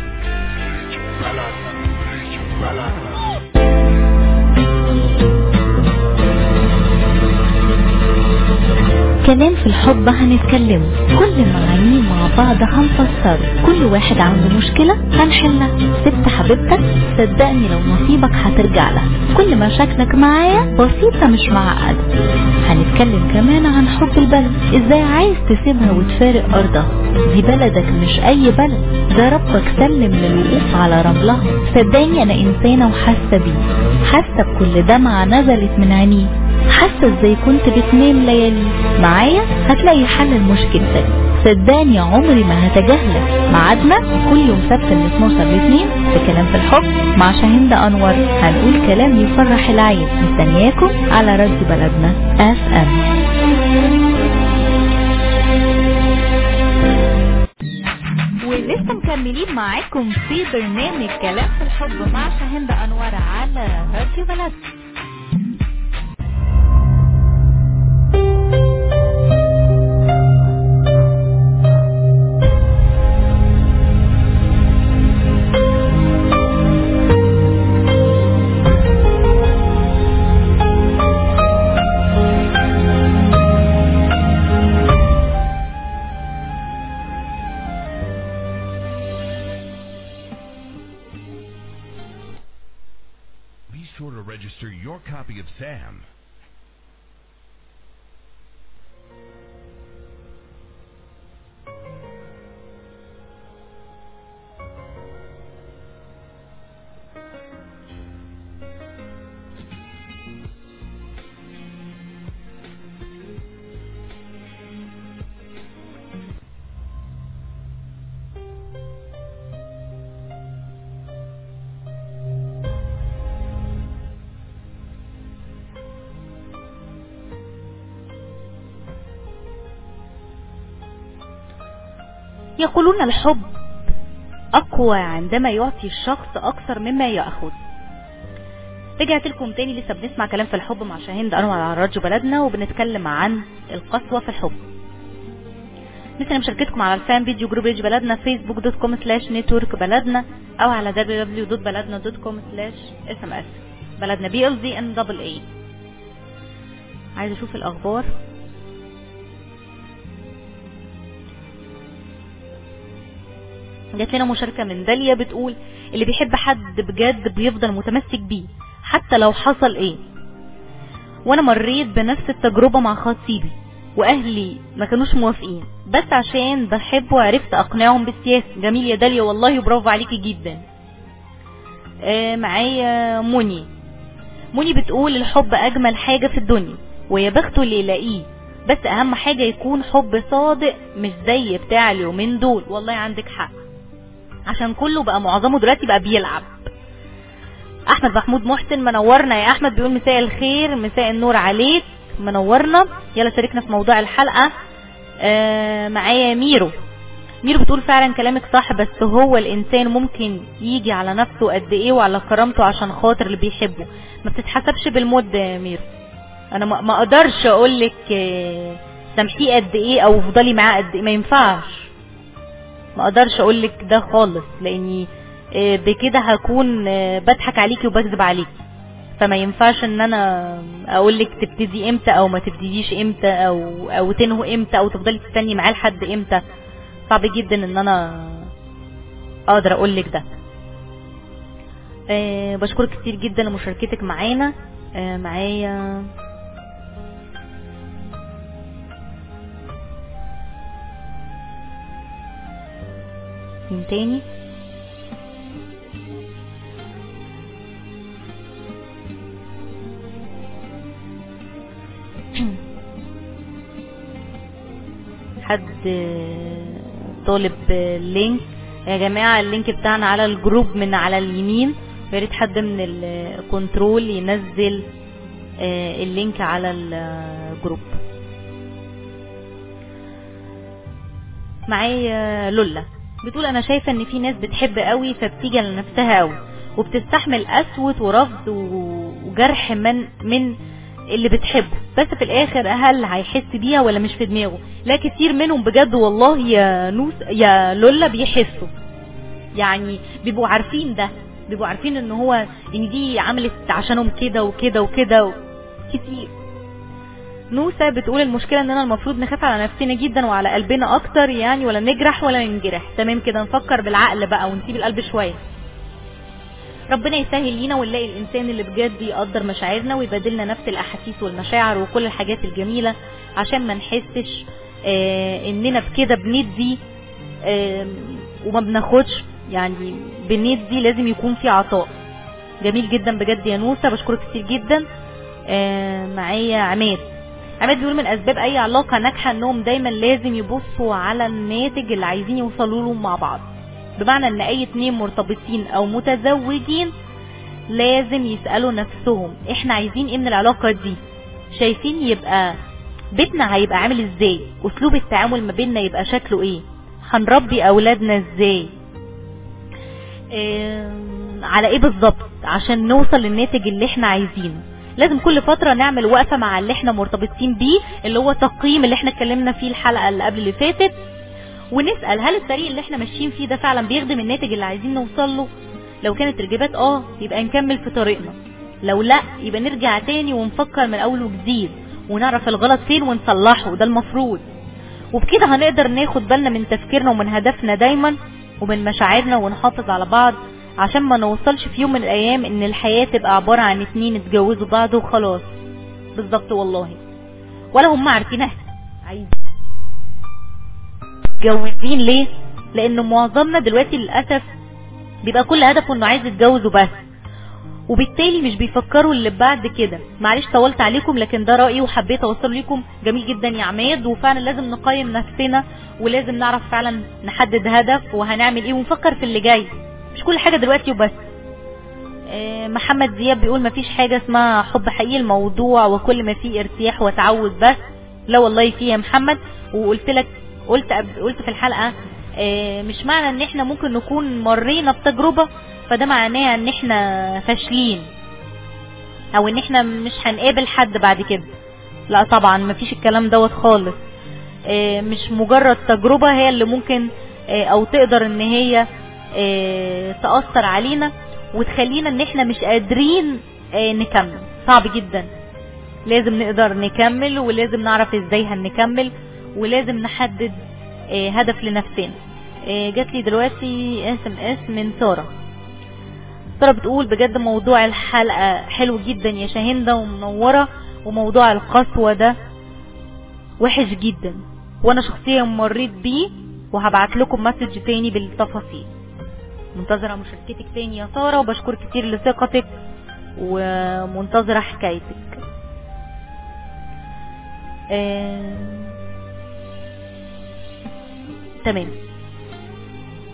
كلام في الحب هنتكلم كل معانيه مع بعض هنفسر كل واحد عنده مشكلة هنحلها ست حبيبتك صدقني لو نصيبك هترجع لها كل مشاكلك معايا بسيطة مش معقدة هنتكلم كمان عن حب البلد ازاي عايز تسيبها وتفارق ارضها دي بلدك مش اي بلد ده ربك سلم للوقوف على رملها صدقني انا انسانة وحاسة بيه حاسة بكل دمعة نزلت من عينيه حاسة ازاي كنت بتنام ليالي معايا هتلاقي حل لمشكلتك صدقني عمري ما هتجاهلك ميعادنا كل يوم سبت من 12 ل 2 في كلام في الحب مع شاهين انور هنقول كلام يفرح العين مستنياكم على راديو بلدنا اف ام ولسه مكملين معاكم في برنامج كلام في الحب مع شاهين انور على راديو بلدنا Be sure to register your copy of Sam. يقولون الحب أقوى عندما يعطي الشخص أكثر مما يأخذ رجعت لكم تاني لسه بنسمع كلام في الحب مع شاهين ده أنور على راديو بلدنا وبنتكلم عن القسوة في الحب مثل مشاركتكم على الفان فيديو جروب ريج بلدنا فيسبوك دوت كوم سلاش نتورك بلدنا او على www.بلدنا.com سلاش اس ام اس بلدنا بي ال زي ان دبل اي عايز اشوف الاخبار جات لنا مشاركة من داليا بتقول اللي بيحب حد بجد بيفضل متمسك بيه حتى لو حصل ايه وانا مريت بنفس التجربة مع خطيبي واهلي ما كانوش موافقين بس عشان بحبه وعرفت اقنعهم بالسياسة جميل يا داليا والله برافو عليكي جدا آه معايا مني مني بتقول الحب اجمل حاجة في الدنيا ويا بخته اللي يلاقيه بس اهم حاجة يكون حب صادق مش زي بتاع اليومين دول والله عندك حق عشان كله بقى معظمه دلوقتي بقى بيلعب احمد محمود محسن منورنا يا احمد بيقول مساء الخير مساء النور عليك منورنا يلا شاركنا في موضوع الحلقة آه معايا ميرو ميرو بتقول فعلا كلامك صح بس هو الانسان ممكن يجي على نفسه قد ايه وعلى كرامته عشان خاطر اللي بيحبه ما بتتحسبش بالمدة يا ميرو انا ما ما اقدرش اقول لك سامحيه قد ايه او افضلي معاه قد ايه ما ينفعش ما اقدرش اقول لك ده خالص لاني آه، بكده هكون آه، بضحك عليكي وبكذب عليكي فما ينفعش ان انا اقول لك تبتدي امتى او ما تبتديش امتى او او تنهوا امتى او تفضلي تستني معاه لحد امتى صعب جدا ان انا اقدر اقول لك ده آه، بشكرك كتير جدا لمشاركتك معانا آه، معايا مين تاني حد طالب لينك يا جماعة اللينك بتاعنا على الجروب من على اليمين يا ريت حد من الكنترول ينزل آه، اللينك على الجروب معايا لولا بتقول انا شايفة ان في ناس بتحب قوي فبتيجي على نفسها قوي وبتستحمل قسوة ورفض و- وجرح من من اللي بتحبه بس في الاخر هل هيحس بيها ولا مش في دماغه لا كتير منهم بجد والله يا نوس يا لولا بيحسوا يعني بيبقوا عارفين ده بيبقوا عارفين ان هو ان دي عملت عشانهم كده وكده وكده و... كتير نوسة بتقول المشكلة اننا المفروض نخاف على نفسنا جدا وعلى قلبنا اكتر يعني ولا نجرح ولا ننجرح تمام كده نفكر بالعقل بقى ونسيب القلب شوية ربنا يسهل لينا ونلاقي الانسان اللي بجد يقدر مشاعرنا ويبادلنا نفس الاحاسيس والمشاعر وكل الحاجات الجميلة عشان ما نحسش آه اننا بكده بندي آه وما بناخدش يعني بندي لازم يكون في عطاء جميل جدا بجد يا نوسة بشكرك كتير جدا آه معايا عماد عماد بيقول من اسباب اي علاقة ناجحة انهم دايما لازم يبصوا على الناتج اللي عايزين يوصلوا له مع بعض بمعنى ان اي اتنين مرتبطين او متزوجين لازم يسألوا نفسهم احنا عايزين ايه من العلاقة دي شايفين يبقى بيتنا هيبقى عامل ازاي اسلوب التعامل ما بيننا يبقى شكله ايه هنربي اولادنا ازاي آم، على ايه بالظبط عشان نوصل للناتج اللي احنا عايزينه لازم كل فترة نعمل وقفة مع اللي احنا مرتبطين بيه اللي هو تقييم اللي احنا اتكلمنا فيه الحلقة اللي قبل اللي فاتت ونسأل هل الطريق اللي احنا ماشيين فيه ده فعلا بيخدم الناتج اللي عايزين نوصل له لو كانت الاجابات اه يبقى نكمل في طريقنا لو لا يبقى نرجع تاني ونفكر من اول وجديد ونعرف الغلط فين ونصلحه ده المفروض وبكده هنقدر ناخد بالنا من تفكيرنا ومن هدفنا دايما ومن مشاعرنا ونحافظ على بعض عشان ما نوصلش في يوم من الايام ان الحياة تبقى عبارة عن اتنين اتجوزوا بعض وخلاص بالظبط والله ولا هم عارفين احنا عايزين متجوزين ليه لان معظمنا دلوقتي للاسف بيبقى كل هدفه انه عايز يتجوز وبس وبالتالي مش بيفكروا اللي بعد كده معلش طولت عليكم لكن ده رأيي وحبيت اوصله لكم جميل جدا يا عماد وفعلا لازم نقيم نفسنا ولازم نعرف فعلا نحدد هدف وهنعمل ايه ونفكر في اللي جاي مش كل حاجة دلوقتي وبس آه، محمد زياد بيقول مفيش حاجة اسمها حب حقيقي الموضوع وكل ما فيه ارتياح وتعود بس لا والله فيه يا محمد وقلت لك قلت قبل- قلت في الحلقة آه، مش معنى ان احنا ممكن نكون مرينا بتجربة فده معناه ان احنا فاشلين او ان احنا مش هنقابل حد بعد كده لا طبعا مفيش الكلام دوت خالص آه، مش مجرد تجربة هي اللي ممكن آه، او تقدر ان هي آه، تأثر علينا وتخلينا ان احنا مش قادرين آه، نكمل صعب جدا لازم نقدر نكمل ولازم نعرف ازاي هنكمل ولازم نحدد آه، هدف لنفسنا آه، جات لي دلوقتي اس ام اس من ساره ساره بتقول بجد موضوع الحلقه حلو جدا يا شاهنده ومنوره وموضوع القسوه ده وحش جدا وانا شخصيا مريت بيه وهبعت لكم مسج تاني بالتفاصيل منتظره مشاركتك تاني يا ساره وبشكر كتير لثقتك ومنتظره حكايتك آه... تمام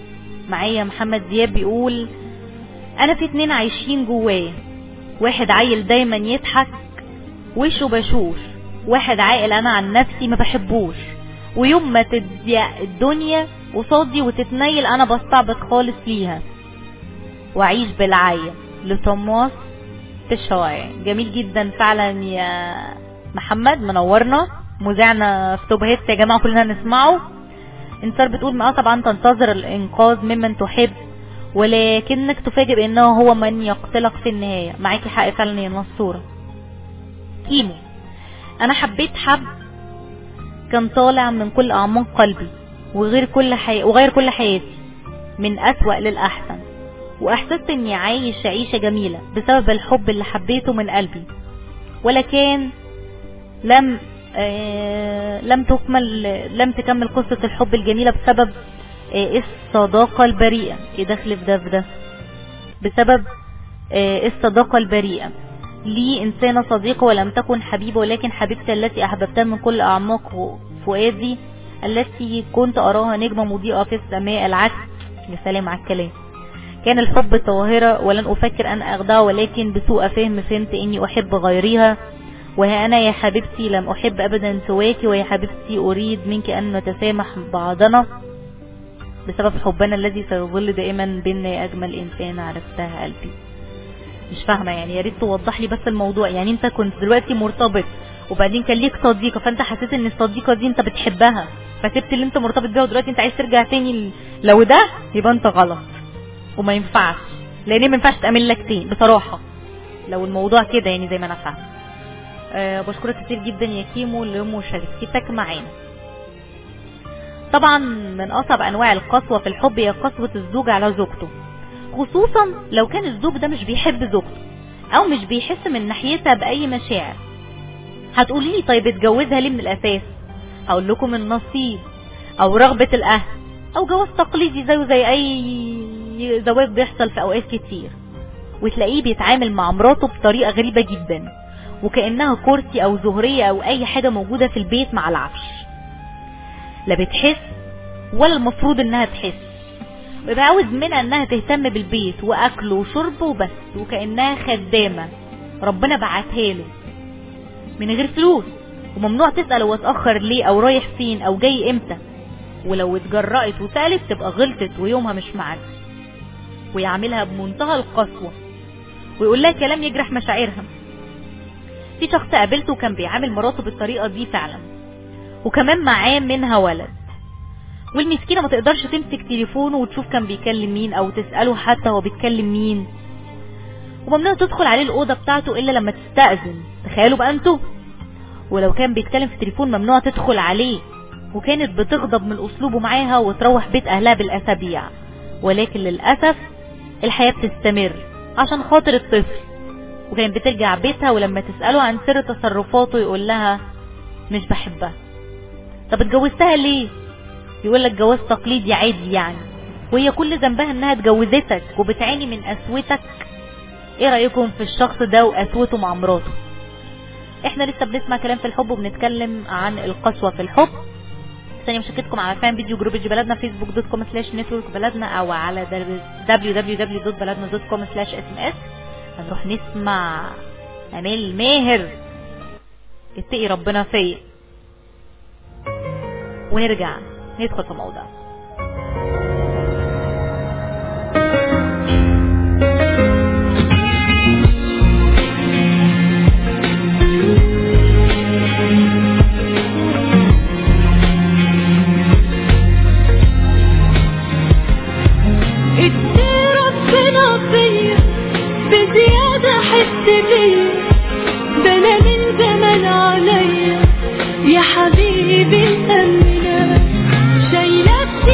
معايا محمد دياب بيقول انا في اتنين عايشين جوايا واحد عيل دايما يضحك وشه بشوش واحد عاقل انا عن نفسي ما بحبوش ويوم ما تضيق الدنيا قصادي وتتنيل انا بستعبط خالص ليها واعيش بالعاية لتوماس في الشوارع جميل جدا فعلا يا محمد منورنا مذيعنا في توب هيتس يا جماعه كلنا نسمعه انتصار بتقول اه طبعا تنتظر الانقاذ ممن تحب ولكنك تفاجئ بانه هو من يقتلك في النهايه معاكي حق فعلا يا نصوره كيمو انا حبيت حب كان طالع من كل اعماق قلبي وغير كل حي... وغير كل حياتي من اسوأ للاحسن واحسست اني عايش عيشة جميلة بسبب الحب اللي حبيته من قلبي ولكن لم آه لم تكمل لم تكمل قصة الحب الجميلة بسبب آه الصداقة البريئة ايه دخل في ده في ده بسبب آه الصداقة البريئة لي إنسانة صديقة ولم تكن حبيبة ولكن حبيبتي التي أحببتها من كل أعماق فؤادي التي كنت أراها نجمة مضيئة في السماء العكس يا سلام على الكلام كان الحب طاهرة ولن أفكر أن أخدعه ولكن بسوء فهم فهمت إني أحب غيرها وها أنا يا حبيبتي لم أحب أبدا سواك ويا حبيبتي أريد منك أن نتسامح بعضنا بسبب حبنا الذي سيظل دائما بيننا يا أجمل إنسان عرفتها قلبي مش فاهمة يعني يا ريت توضح لي بس الموضوع يعني انت كنت دلوقتي مرتبط وبعدين كان ليك صديقة فانت حسيت ان الصديقة دي انت بتحبها فسبت اللي انت مرتبط بيها ودلوقتي انت عايز ترجع تاني ل- لو ده يبقى انت غلط وما ينفعش لان ما ينفعش تأمن لك تاني بصراحة لو الموضوع كده يعني زي ما انا فاهم أه بشكرك كتير جدا يا كيمو لمشاركتك معانا طبعا من اصعب انواع القسوة في الحب هي قسوة الزوج على زوجته خصوصا لو كان الزوج ده مش بيحب زوجته او مش بيحس من ناحيتها باي مشاعر هتقولي لي طيب اتجوزها ليه من الاساس هقول لكم النصيب او رغبة الاهل او جواز تقليدي زيه زي اي زواج بيحصل في اوقات كتير وتلاقيه بيتعامل مع مراته بطريقة غريبة جدا وكأنها كرسي او زهرية او اي حاجة موجودة في البيت مع العفش لا بتحس ولا المفروض انها تحس ويبقى عاوز منها انها تهتم بالبيت واكله وشربه وبس وكأنها خدامة ربنا بعتها له من غير فلوس وممنوع تسأل هو اتأخر ليه او رايح فين او جاي امتى ولو اتجرأت وسألت تبقى غلطت ويومها مش معاك ويعملها بمنتهى القسوة ويقول لها كلام يجرح مشاعرها في شخص قابلته كان بيعامل مراته بالطريقة دي فعلا وكمان معاه منها ولد والمسكينة ما تقدرش تمسك تليفونه وتشوف كان بيكلم مين او تسأله حتى هو بيتكلم مين وممنوع تدخل عليه الأوضة بتاعته إلا لما تستأذن تخيلوا بقى انتوا ولو كان بيتكلم في تليفون ممنوع تدخل عليه وكانت بتغضب من أسلوبه معاها وتروح بيت أهلها بالأسابيع ولكن للأسف الحياة بتستمر عشان خاطر الطفل وكانت بترجع بيتها ولما تسأله عن سر تصرفاته يقول لها مش بحبها طب اتجوزتها ليه يقول لك جواز تقليدي عادي يعني وهي كل ذنبها انها اتجوزتك وبتعاني من قسوتك ايه رأيكم في الشخص ده وقسوته مع مراته احنا لسه بنسمع كلام في الحب وبنتكلم عن القسوة في الحب ثانية مشاركتكم على فان فيديو جروب جي بلدنا فيسبوك دوت كوم سلاش نتورك بلدنا او على www.بلدنا.com سلاش اس ام اس هنروح نسمع امال ماهر اتقي ربنا فيا ونرجع ندخل في الموضوع ادي ربنا فيا بزيادة حس بيا بلا من زمان عليا يا حبيبي مأمنة شايلة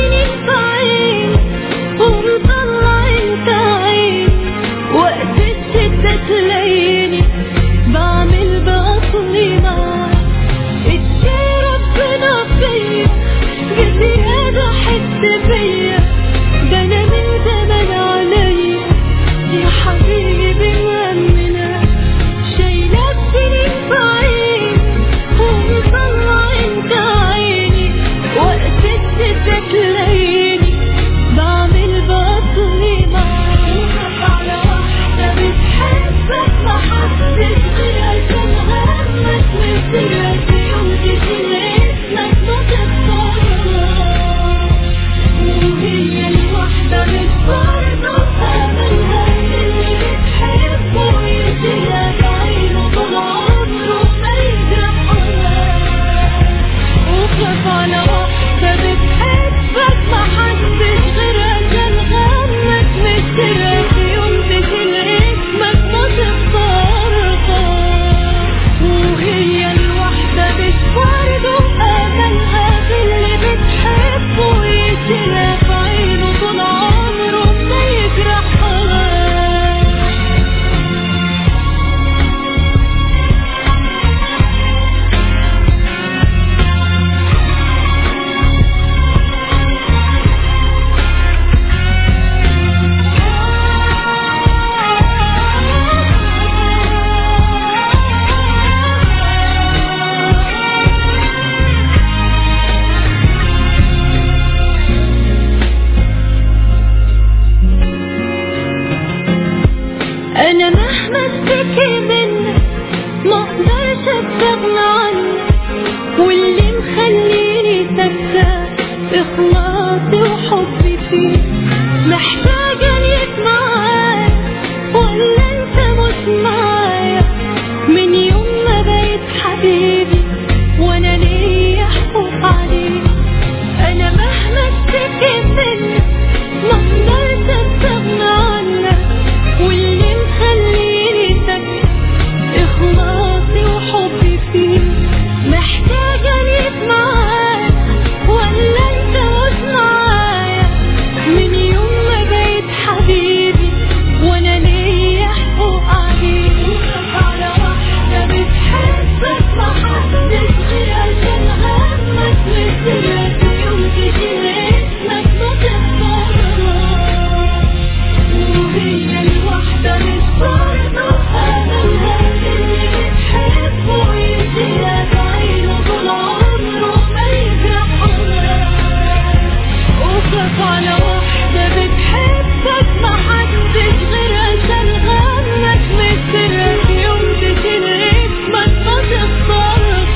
واللي مخليني ساكتة إخلاصي وحبي فيك محتاجة ليك معايا ولا أنت مش معايا من يوم ما بقيت حبيبي وأنا ليا حقوق عليك أنا مهما اشتكيت منك ما اقدرش استغنى عنك واللي مخليني ساكتة إخلاصي وحبي فيك محتاجة ليك معايا ولا أنت مش معايا من يوم ما بقيت حبيبي وأنا ليا حقوق عليك على واحدة بتحبك ما حدش غير عشان همك مثلك يوم تجي اسمك ما تختارهاش وهي الوحدة مش برضه أملها اللي بتحبه يديها بعينه طول عمره ما يجرحهاش وخاف على واحدة بتحبك ما حدش غير عشان غمك مسرك يوم تشيل اسمك ما تختارهاش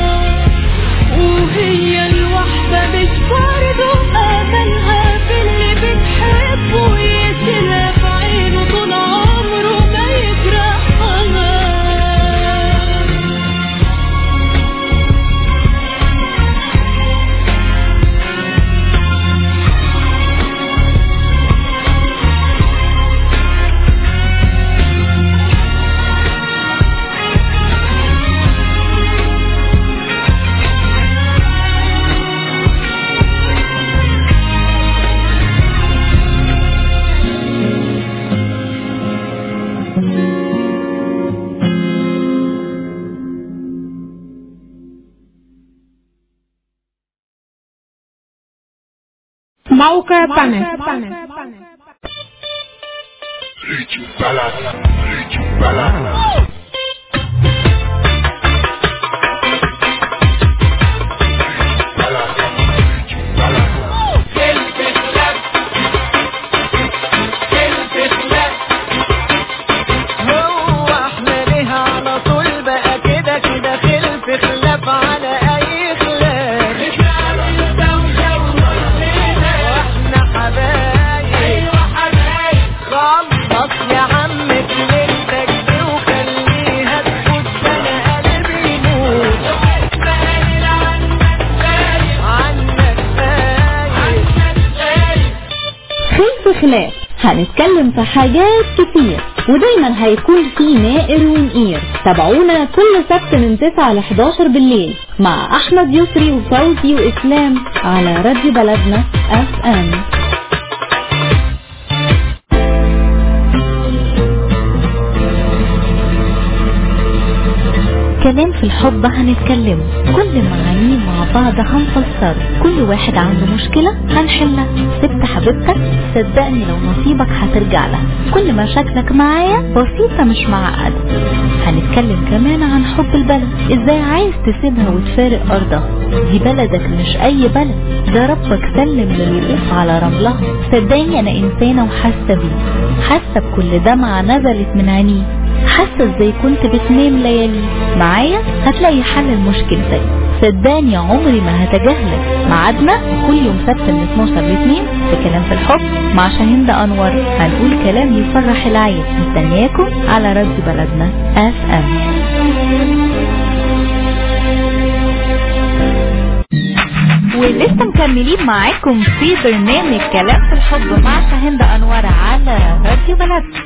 وهي الوحدة مش برضه أملها في اللي بتحبه يشيلها في عينه طول عمره ما يجرحها موقع بانل هو احنا ليه على طول بقى كده كده خلف خلاف على اي خلاف واحنا حبايب خلص يا عم كلمتك دي وخليها تفوت انا قلبي يموت عنك خايف خلف خلاف هنتكلم في حاجات كتير ودايما هيكون في نائر ونقير تابعونا كل سبت من 9 ل 11 بالليل مع احمد يسري وفوزي واسلام على راديو بلدنا اف ام كلام في الحب هنتكلم كل معانيه مع بعض هنفسر كل واحد عنده مشكلة هنحلها سبت حبيبتك صدقني لو نصيبك هترجع لها كل مشاكلك معايا بسيطة مش معقدة هنتكلم كمان عن حب البلد ازاي عايز تسيبها وتفارق ارضها دي بلدك مش اي بلد ده ربك سلم للوقوف على رملها صدقني انا انسانة وحاسة بيه حاسة بكل دمعة نزلت من عينيه حاسة ازاي كنت بتنام ليالي معايا هتلاقي حل لمشكلتك صدقني عمري ما هتجاهلك ميعادنا كل يوم سبت من 12 ل 2 في كلام في الحب مع شاهين انور هنقول كلام يفرح العين مستنياكم على راديو بلدنا اف ام ولسه مكملين معاكم في برنامج كلام في الحب مع شاهين انور على راديو بلدنا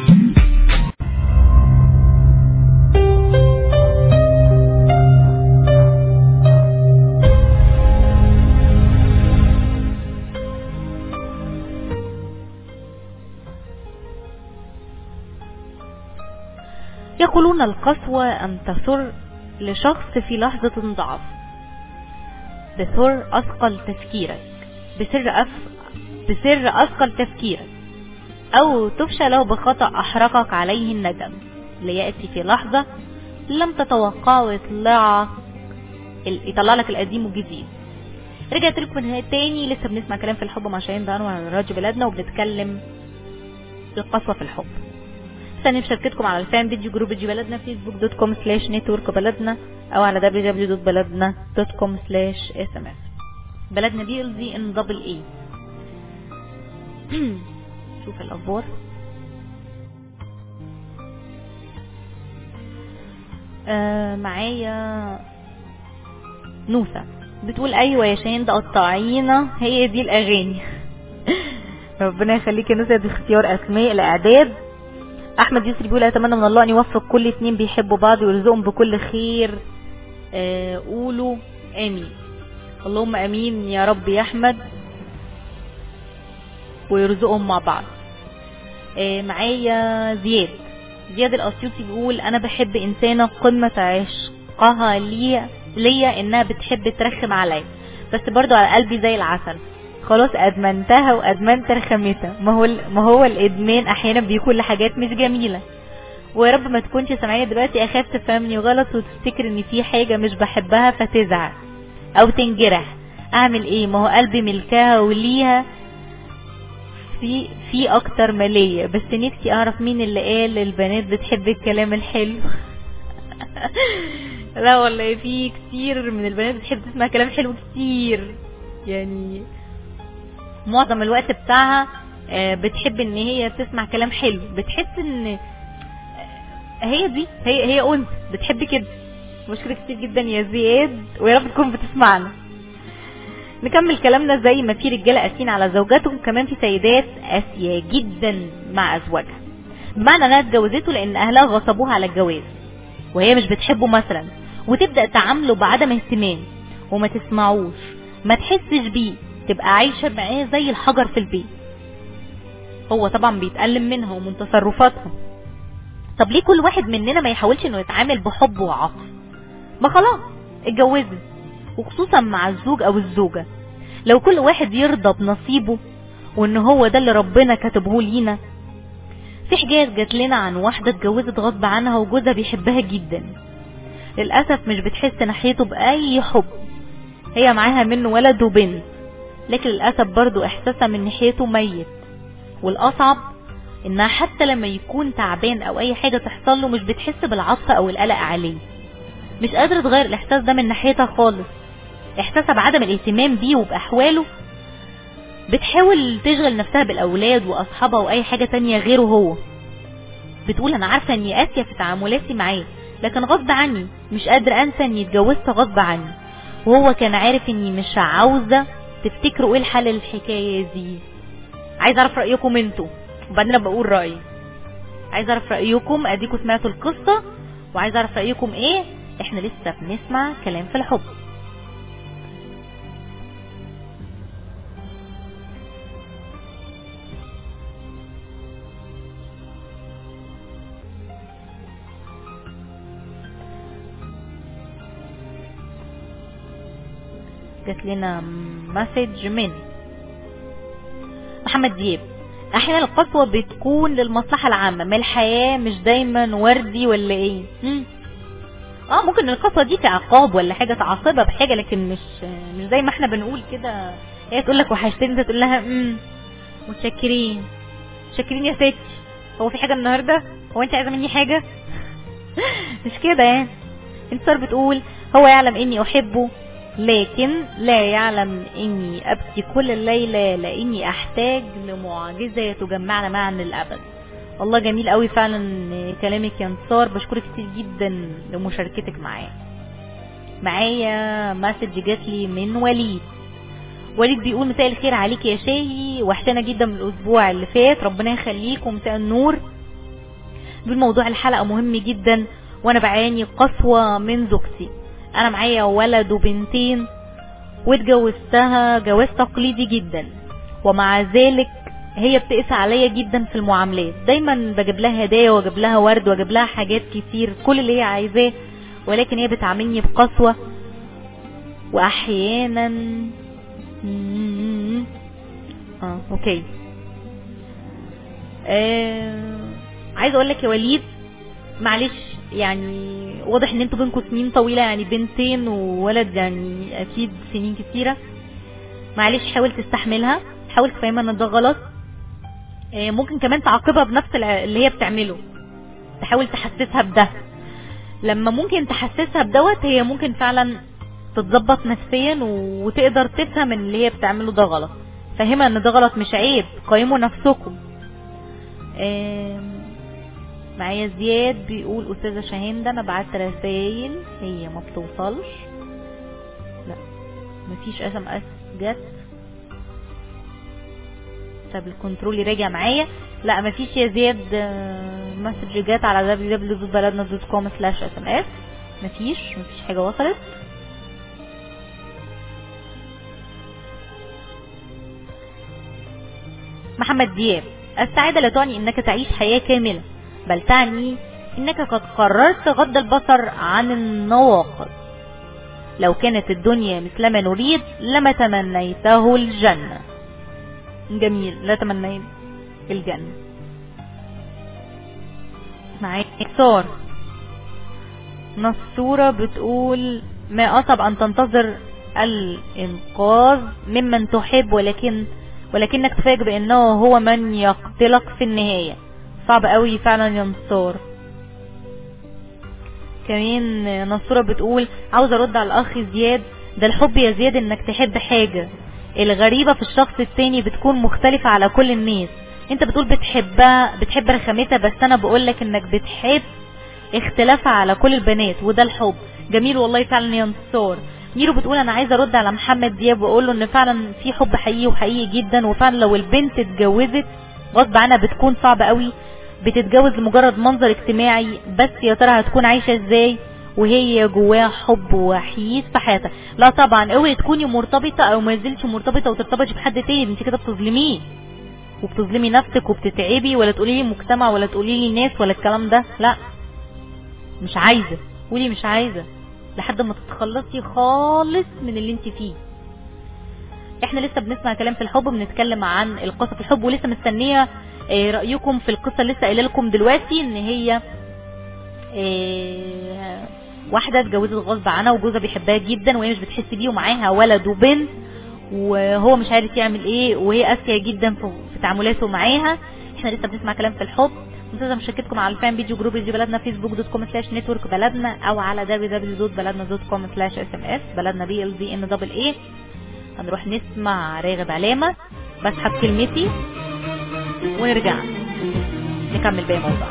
يقولون القسوة أن تثر لشخص في لحظة ضعف بثر أثقل تفكيرك بسر أف... بسر أثقل تفكيرك أو تفشى له بخطأ أحرقك عليه الندم ليأتي في لحظة لم تتوقعه ويطلع يطلع لك القديم والجديد رجعت لكم تاني لسه بنسمع كلام في الحب مع شاهين دانو على راديو بلادنا وبنتكلم القسوة في الحب ثاني مشاركتكم على الفان بيج جروب جي بلدنا فيسبوك دوت كوم سلاش نتورك بلدنا او على www.بلدنا.com سلاش اس ام اس بلدنا دي ال دي ان دبل اي شوف الاخبار آه معايا نوسة بتقول ايوه يا شاهين ده قطعينا هي دي الاغاني ربنا يخليك يا نوسة دي اختيار اسماء الاعداد احمد يسري بيقول اتمنى من الله ان يوفق كل اتنين بيحبوا بعض ويرزقهم بكل خير آه قولوا امين اللهم امين يا رب يا احمد ويرزقهم مع بعض آه معايا زياد زياد الاسيوطي بيقول انا بحب انسانه قمه عشقها ليا ليا انها بتحب ترخم عليا بس برضو على قلبي زي العسل خلاص ادمنتها وادمنت رخامتها ما هو ما هو الادمان احيانا بيكون لحاجات مش جميله ويا رب ما تكونش سامعاني دلوقتي اخاف تفهمني غلط وتفتكر ان في حاجه مش بحبها فتزعل او تنجرح اعمل ايه ما هو قلبي ملكها وليها في في اكتر ما ليا بس نفسي اعرف مين اللي قال البنات بتحب الكلام الحلو لا والله في كتير من البنات بتحب تسمع كلام حلو كتير يعني معظم الوقت بتاعها آه، بتحب ان هي تسمع كلام حلو بتحس ان آه، هي دي هي هي انثى بتحب كده مشكلة كتير جدا يا زياد ويا رب تكون بتسمعنا نكمل كلامنا زي ما في رجاله قاسيين على زوجاتهم كمان في سيدات قاسيه جدا مع ازواجها بمعنى انها اتجوزته لان اهلها غصبوها على الجواز وهي مش بتحبه مثلا وتبدا تعامله بعدم اهتمام وما تسمعوش ما تحسش بيه تبقى عايشه معاه زي الحجر في البيت هو طبعا بيتألم منها ومن تصرفاتها طب ليه كل واحد مننا ما يحاولش انه يتعامل بحب وعطف ما خلاص اتجوزت وخصوصا مع الزوج او الزوجة لو كل واحد يرضى بنصيبه وان هو ده اللي ربنا كتبه لينا في حكاية جات لنا عن واحدة اتجوزت غصب عنها وجوزها بيحبها جدا للأسف مش بتحس ناحيته بأي حب هي معاها منه ولد وبنت لكن للأسف برضو إحساسها من ناحيته ميت والأصعب إنها حتى لما يكون تعبان أو أي حاجة تحصل له مش بتحس بالعطف أو القلق عليه مش قادرة تغير الإحساس ده من ناحيتها خالص إحساسها بعدم الاهتمام بيه وبأحواله بتحاول تشغل نفسها بالأولاد وأصحابها وأي حاجة تانية غيره هو بتقول أنا عارفة إني قاسية في تعاملاتي معاه لكن غصب عني مش قادرة أنسى إني اتجوزت غصب عني وهو كان عارف إني مش عاوزة تفتكروا إيه الحل للحكاية دي عايز أعرف رأيكم انتوا وبعدين أنا بقول رأيي عايز أعرف رأيكم أديكوا سمعتوا القصة وعايز أعرف رأيكم إيه إحنا لسه بنسمع كلام في الحب جات لنا مسج من محمد دياب احيانا القسوة بتكون للمصلحة العامة ما الحياة مش دايما وردي ولا ايه مم. اه ممكن القسوة دي كعقاب ولا حاجة تعاقبها بحاجة لكن مش مش زي ما احنا بنقول كده هي تقول لك وحشتني انت تقول لها امم متشكرين متشكرين يا ستي هو في حاجة النهاردة هو انت عايزة مني حاجة مش كده يعني انتصار بتقول هو يعلم اني احبه لكن لا يعلم اني ابكي كل الليلة لاني احتاج لمعجزة تجمعنا معا للابد والله جميل قوي فعلا كلامك يا انتصار بشكرك كتير جدا لمشاركتك معايا معايا مسج جات لي من وليد وليد بيقول مساء الخير عليك يا شاهي وحشنا جدا من الاسبوع اللي فات ربنا يخليك ومساء النور بيقول موضوع الحلقة مهم جدا وانا بعاني قسوة من زوجتي انا معايا ولد وبنتين واتجوزتها جواز تقليدي جدا ومع ذلك هي بتقسى عليا جدا في المعاملات دايما بجيب لها هدايا واجيب لها ورد واجيب لها حاجات كتير كل اللي هي عايزاه ولكن هي بتعاملني بقسوة واحيانا اه اوكي آه... عايز اقول لك يا وليد معلش يعني واضح ان انتوا بينكم سنين طويله يعني بنتين وولد يعني اكيد سنين كتيره معلش حاول تستحملها حاول تفهمها ان ده غلط آه، ممكن كمان تعاقبها بنفس الع- اللي هي بتعمله تحاول تحسسها بده لما ممكن تحسسها بدوت هي ممكن فعلا تتظبط نفسيا وتقدر تفهم ان اللي هي بتعمله ده غلط فهمها ان ده غلط مش عيب قيموا نفسكم آم، معايا زياد بيقول استاذة شاهين ده انا بعت رسايل هي ما بتوصلش لا مفيش اس ام اس جت طب الكنترول راجع معايا لا مفيش يا زياد آه، مسج جات على www.baladna.com slash sms مفيش مفيش حاجة وصلت محمد دياب السعادة لا تعني انك تعيش حياة كاملة بل تعني انك قد قررت غض البصر عن النواقص لو كانت الدنيا مثلما نريد لما تمنيته الجنة جميل لا تمنيت الجنة معاك صار نصورة بتقول ما أصعب أن تنتظر الإنقاذ ممن تحب ولكن ولكنك تفاجئ بأنه هو من يقتلك في النهاية صعب قوي فعلا يا نصار كمان نصورة بتقول عاوز ارد على الاخ زياد ده الحب يا زياد انك تحب حاجة الغريبة في الشخص التاني بتكون مختلفة على كل الناس انت بتقول بتحبها بتحب رخامتها بس انا بقولك انك بتحب اختلافها على كل البنات وده الحب جميل والله فعلا يا نصار ميرو بتقول انا عايزه ارد على محمد دياب واقول له ان فعلا في حب حقيقي وحقيقي جدا وفعلا لو البنت اتجوزت غصب عنها بتكون صعبه قوي بتتجوز لمجرد منظر اجتماعي بس يا ترى هتكون عايشه ازاي وهي جواها حب وحيد في حياتها لا طبعا اوعي تكوني مرتبطه او ما زلتش مرتبطه وترتبطي بحد تاني انت كده بتظلميه وبتظلمي نفسك وبتتعبي ولا تقولي لي مجتمع ولا تقولي لي ناس ولا الكلام ده لا مش عايزه قولي مش عايزه لحد ما تتخلصي خالص من اللي انت فيه احنا لسه بنسمع كلام في الحب بنتكلم عن القصة في الحب ولسه مستنية اه، رأيكم في القصة اللي لسه قايله لكم دلوقتي ان هي اه، واحدة اتجوزت غصب عنها وجوزها بيحبها جدا وهي مش بتحس بيه ومعاها ولد وبنت وهو مش عارف يعمل ايه وهي قاسية جدا في في تعاملاته معاها احنا لسه بنسمع كلام في الحب منتظر مشاركتكم على الفان بيج وجروب راديو بلدنا فيسبوك دوت كوم سلاش نتورك بلدنا او على www.baladna.com سلاش اس ام اس بلدنا بي ال دي ان دبل ايه هنروح نسمع راغب علامة بسحب كلمتي ونرجع نكمل باقي موضوع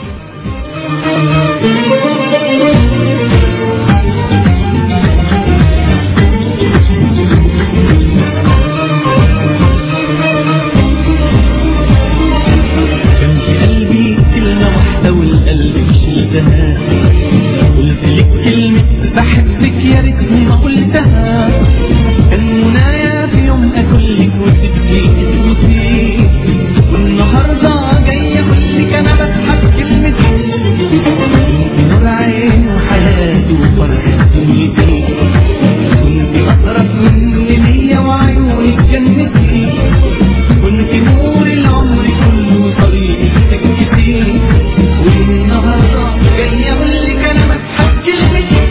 كان في قلبي كلمة واحدة والقلب شلتها قلت لك كلمة بحبك يا ريتني ما قلتها كان منايا في يوم اكلك وتبكي اسمتي والنهارده جاي اقول لك انا بضحك كلمتي كنت نور عين وحياتي وفرحة دنيتي كنت اقرب مني ليا وعيونك جنتي كنت نور العمر كله طريقي سكتي والنهارده جاي اقول لك انا بضحك كلمتي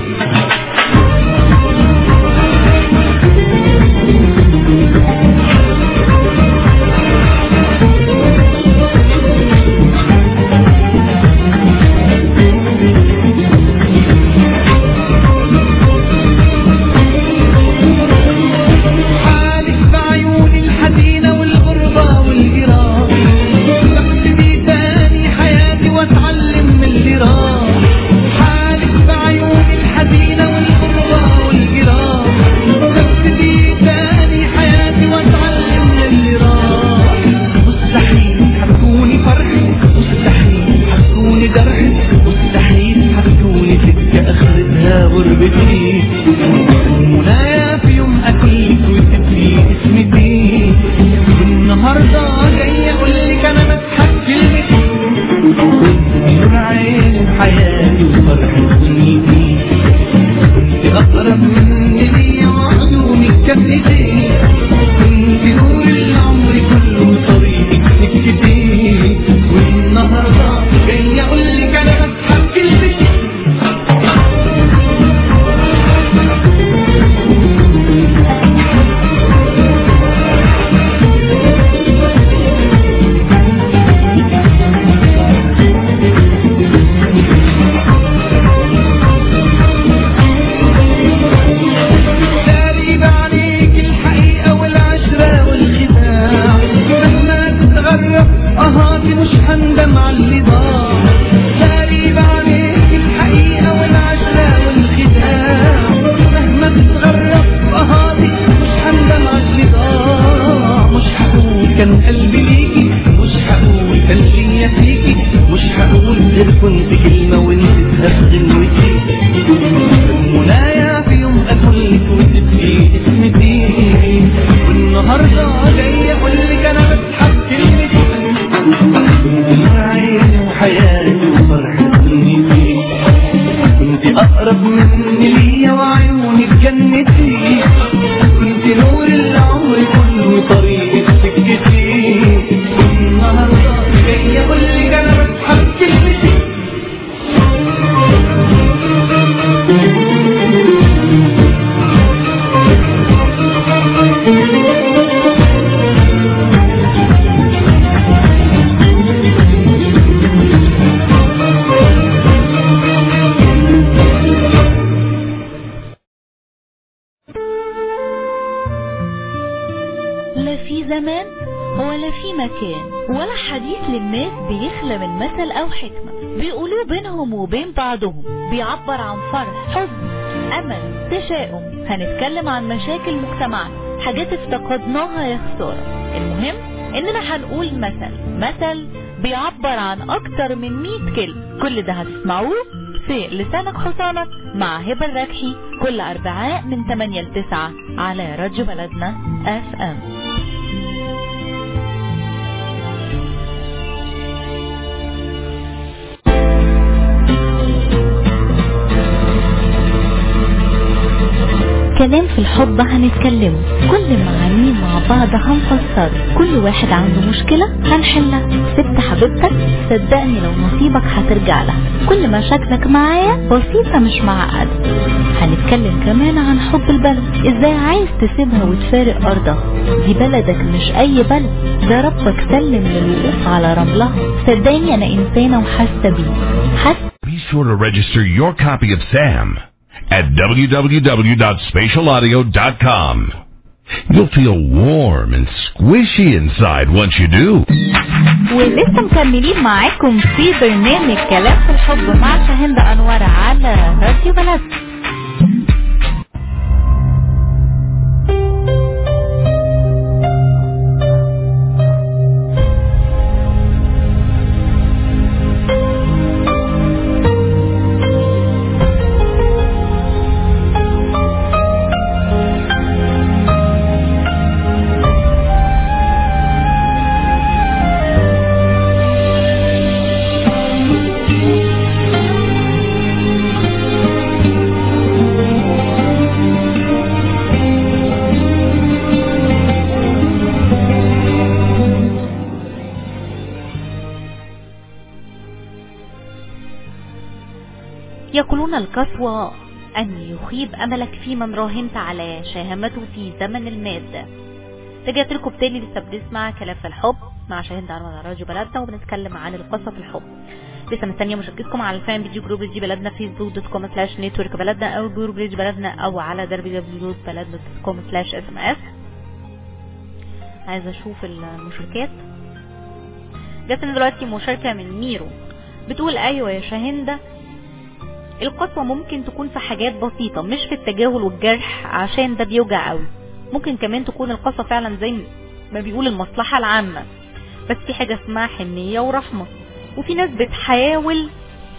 حالك بعيون الحزينة والغربة والجراح بكتبي تاني حياتي واتعلم من اللي راح حالك بعيون الحزينة والغربة والجراح بكتبي تاني حياتي واتعلم من اللي راح مستحيل هتكوني فرحي مستحيل هتكوني جرحي مستحيل هتكوني سكة اخرتها غربتي منايا في يوم اكلك وتبكي اسمتي النهارده جاي اقول لك انا بضحك كلمتي نور عين حياتي وفرحة دنيتي كنت اقرب مني ليا وعيونك كفتي كنت نور العمر كله طريقك سكتي والنهارده جاي اقول لك انا بضحك كلمتي انت اقرب مني ليا وعيونك جنتي انت نور العمر كله طريقك سكتي النهارده جاي اقول لك انا بسحب كلمتي لا في زمان ولا في مكان ولا حديث للناس بيخلى من مثل او حكمة بيقولوه بينهم وبين بعضهم بيعبر عن فرح حزن امل تشاؤم هنتكلم عن مشاكل مجتمعنا حاجات افتقدناها يا خسارة المهم اننا هنقول مثل مثل بيعبر عن اكتر من 100 كلمة كل ده هتسمعوه في لسانك حصانك مع هبة الركحي كل اربعاء من 8 ل 9 على راديو بلدنا اف ام كلام في الحب هنتكلمه كل معانيه مع بعض هنفسره كل واحد عنده مشكلة هنحلها سبت حبيبتك صدقني لو نصيبك هترجع لها كل مشاكلك معايا بسيطة مش معقدة هنتكلم كمان عن حب البلد ازاي عايز تسيبها وتفارق ارضها دي بلدك مش اي بلد ده ربك سلم للوقوف على رملها صدقني انا انسانة وحاسة بيه حاسة Be sure to register your copy of SAM at www.spatialaudio.com. You'll feel warm and squishy inside once you do. ولسه مكملين معاكم في برنامج كلام في الحب مع شاهند انور على راديو بلد يقولون القسوة أن يخيب أملك في من راهنت على شهامته في زمن المادة رجعت لكم تاني لسه بنسمع كلام في الحب مع شاهين على على راديو بلدنا وبنتكلم عن القصة في الحب لسه مستنيه مشاركتكم على الفان فيديو جروب ريجي بلدنا فيسبوك دوت كوم سلاش نتورك بلدنا او جروب ريجي بلدنا او على www.بلدنا دوت كوم سلاش اس ام اس عايزه اشوف المشاركات جات لنا دلوقتي مشاركه من ميرو بتقول ايوه يا شاهندة القسوة ممكن تكون في حاجات بسيطة مش في التجاهل والجرح عشان ده بيوجع قوي ممكن كمان تكون القسوة فعلا زي ما بيقول المصلحة العامة بس في حاجة اسمها حنية ورحمة وفي ناس بتحاول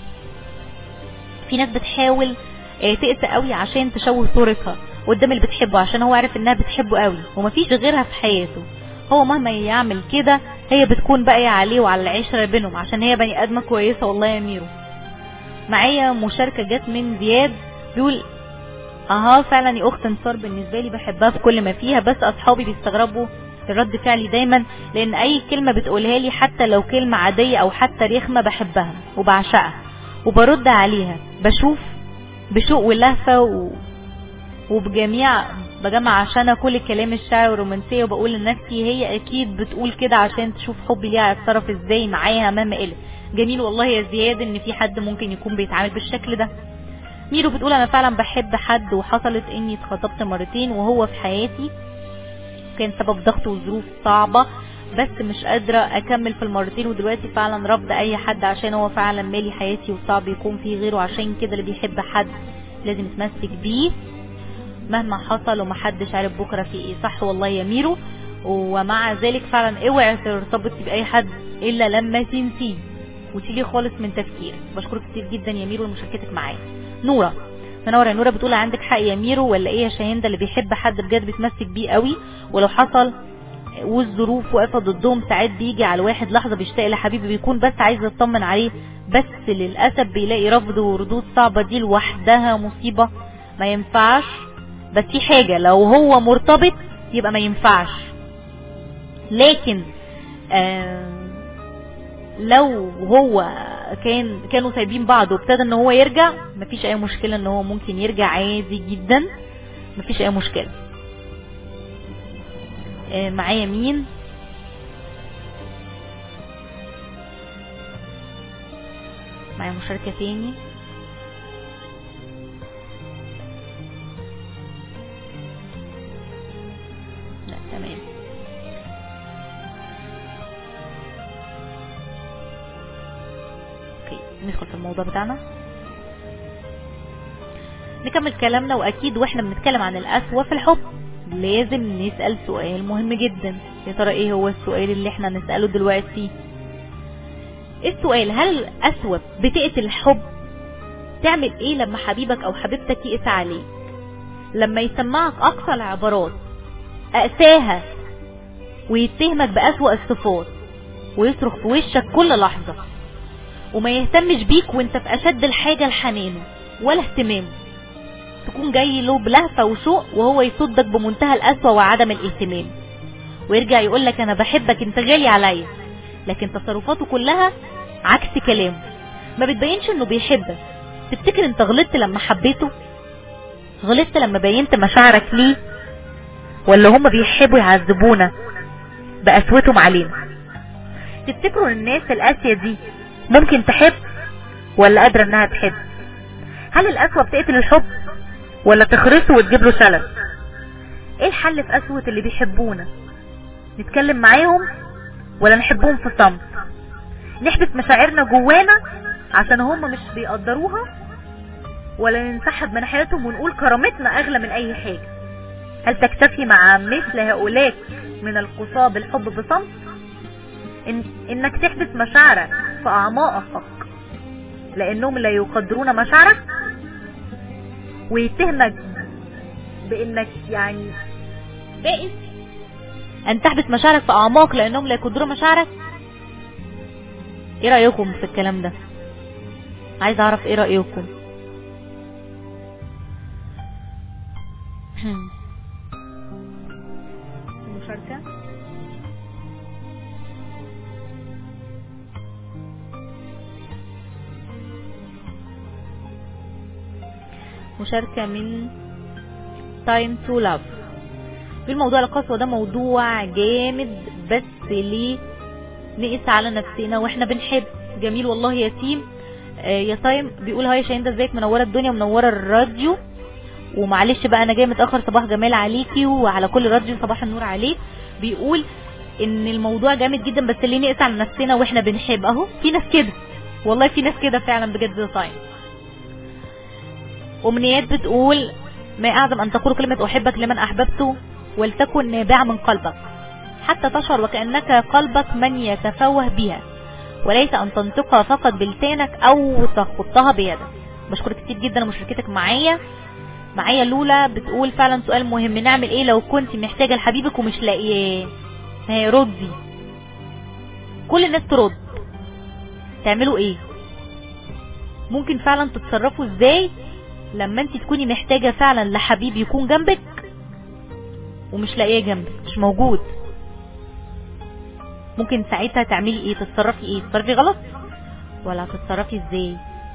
في ناس بتحاول آه، تقسى قوي عشان تشوه صورتها قدام اللي بتحبه عشان هو عارف انها بتحبه قوي ومفيش غيرها في حياته هو مهما يعمل كده هي بتكون باقية عليه وعلى العشرة بينهم عشان هي بني ادمة كويسة والله يا ميرو معايا مشاركة جت من زياد بيقول اها فعلا يا اخت انتصار بالنسبة لي بحبها في كل ما فيها بس اصحابي بيستغربوا رد فعلي دايما لان اي كلمة بتقولها لي حتى لو كلمة عادية او حتى رخمة بحبها وبعشقها وبرد عليها بشوف بشوق ولهفة و... وبجميع بجمع عشان كل الكلام الشعر والرومانسية وبقول لنفسي هي اكيد بتقول كده عشان تشوف حبي ليها هيتصرف ازاي معاها مهما قلت جميل والله يا زياد ان في حد ممكن يكون بيتعامل بالشكل ده ميرو بتقول انا فعلا بحب حد وحصلت اني اتخطبت مرتين وهو في حياتي كان سبب ضغط وظروف صعبة بس مش قادرة اكمل في المرتين ودلوقتي فعلا رافضة اي حد عشان هو فعلا مالي حياتي وصعب يكون في غيره عشان كده اللي بيحب حد لازم يتمسك بيه مهما حصل ومحدش عارف بكرة في ايه صح والله يا ميرو ومع ذلك فعلا اوعي ترتبطي باي حد الا لما تنسيه وتشيليه خالص من تفكيرك بشكرك كتير جدا يا ميرو لمشاركتك معايا نورة منورة يا نورة بتقول عندك حق يا ميرو ولا ايه يا شاهين ده اللي بيحب حد بجد بيتمسك بيه قوي ولو حصل والظروف واقفه ضدهم ساعات بيجي على الواحد لحظه بيشتاق لحبيبه بيكون بس عايز يطمن عليه بس للاسف بيلاقي رفض وردود صعبه دي لوحدها مصيبه ما ينفعش بس في حاجه لو هو مرتبط يبقى ما ينفعش لكن آه لو هو كان كانوا سايبين بعض وابتدى ان هو يرجع مفيش اي مشكله ان هو ممكن يرجع عادي جدا مفيش اي مشكله آه، معايا مين معايا مشاركة تاني لا تمام اوكي ندخل في الموضوع بتاعنا نكمل كلامنا واكيد واحنا بنتكلم عن القسوة في الحب لازم نسأل سؤال مهم جدا يا ترى ايه هو السؤال اللي احنا نسأله دلوقتي السؤال هل القسوة بتقتل الحب تعمل ايه لما حبيبك او حبيبتك يقسى عليك لما يسمعك اقصى العبارات اقساها ويتهمك بأسوأ الصفات ويصرخ في وشك كل لحظة وما يهتمش بيك وانت في اشد الحاجة لحنانه ولا اهتمامه تكون جاي له بلهفة وشوق وهو يصدك بمنتهى القسوة وعدم الاهتمام ويرجع يقول لك انا بحبك انت غالي عليا لكن تصرفاته كلها عكس كلامه ما بتبينش انه بيحبك تفتكر انت غلطت لما حبيته غلطت لما بينت مشاعرك ليه ولا هم بيحبوا يعذبونا بقسوتهم علينا تفتكروا ان الناس القاسية دي ممكن تحب ولا قادرة انها تحب هل القسوة بتقتل الحب ولا تخرسه وتجيب له شلل ايه الحل في قسوة اللي بيحبونا نتكلم معاهم ولا نحبهم في صمت نحبس مشاعرنا جوانا عشان هم مش بيقدروها ولا ننسحب من حياتهم ونقول كرامتنا اغلى من اي حاجة هل تكتفي مع مثل هؤلاء من القصاة بالحب بصمت إن انك تحبس مشاعرك في اعماقك لانهم لا يقدرون مشاعرك ويتهمك بانك يعني بائس ان تحبس مشاعرك في اعماق لانهم لا يقدرون مشاعرك ايه رايكم في الكلام ده عايز اعرف ايه رايكم المشاركه مشاركة من Time to Love في الموضوع القسوة ده موضوع جامد بس ليه نقس على نفسنا واحنا بنحب جميل والله يا تيم آه يا تايم بيقول هاي شاهين ده ازيك منوره الدنيا ومنوره الراديو ومعلش بقى انا جاي متاخر صباح جمال عليكي وعلى كل راديو صباح النور عليك بيقول ان الموضوع جامد جدا بس ليه نقس على نفسنا واحنا بنحب اهو في ناس كده والله في ناس كده فعلا بجد يا تايم أمنيات بتقول ما أعظم أن تقول كلمة أحبك لمن أحببته ولتكن نابعة من قلبك حتى تشعر وكأنك قلبك من يتفوه بها وليس أن تنطقها فقط بلسانك أو تخطها بيدك بشكرك كتير جدا لمشاركتك معايا معايا لولا بتقول فعلا سؤال مهم نعمل ايه لو كنت محتاجة لحبيبك ومش لاقياه هي ردي كل الناس ترد تعملوا ايه ممكن فعلا تتصرفوا ازاي لما انت تكوني محتاجة فعلا لحبيب يكون جنبك ومش لاقيه جنبك مش موجود ممكن ساعتها تعملي ايه تتصرفي ايه تتصرفي غلط ولا هتتصرفي ازاي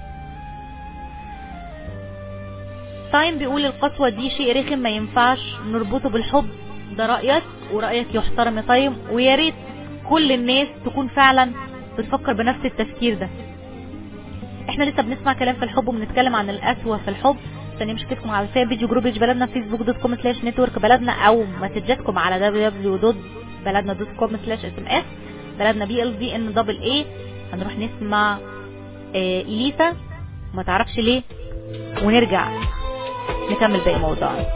تايم بيقول القسوة دي شيء رخم ما ينفعش نربطه بالحب ده رأيك ورأيك يحترم يا تايم ويا ريت كل الناس تكون فعلا بتفكر بنفس التفكير ده احنا لسه بنسمع كلام في الحب وبنتكلم عن القسوة في الحب ثانية مشكلتكم على فيسبوك جروب إيش بلدنا فيسبوك دوت كوم سلاش نتورك بلدنا او مسجاتكم على www.بلدنا دوت كوم سلاش اس ام اس بلدنا بي ال دي ان دبل اي هنروح نسمع آه اليسا ما تعرفش ليه ونرجع نكمل باقي موضوعنا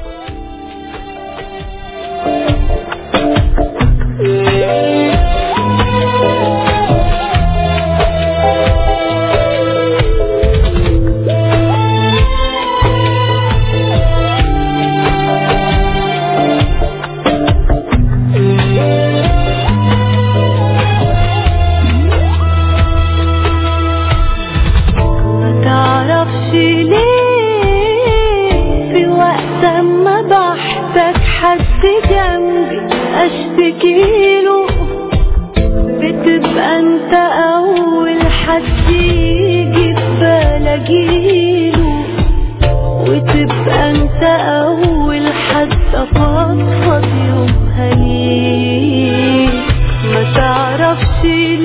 بشتكيله بتبقى انت اول حد يجي في بلاجيله وتبقى انت اول حد افضفض يومها ليك ما تعرفش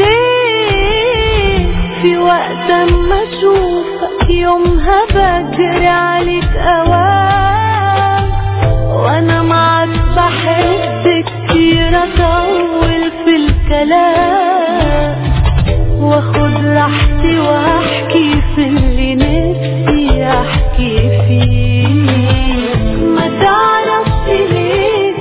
ليه في وقت اما اشوفك يومها بجري عليك اوام وانا معاك بحب كتير اطول في الكلام واخد راحتي واحكي في اللي نفسي احكي فيه ما تعرفش ليه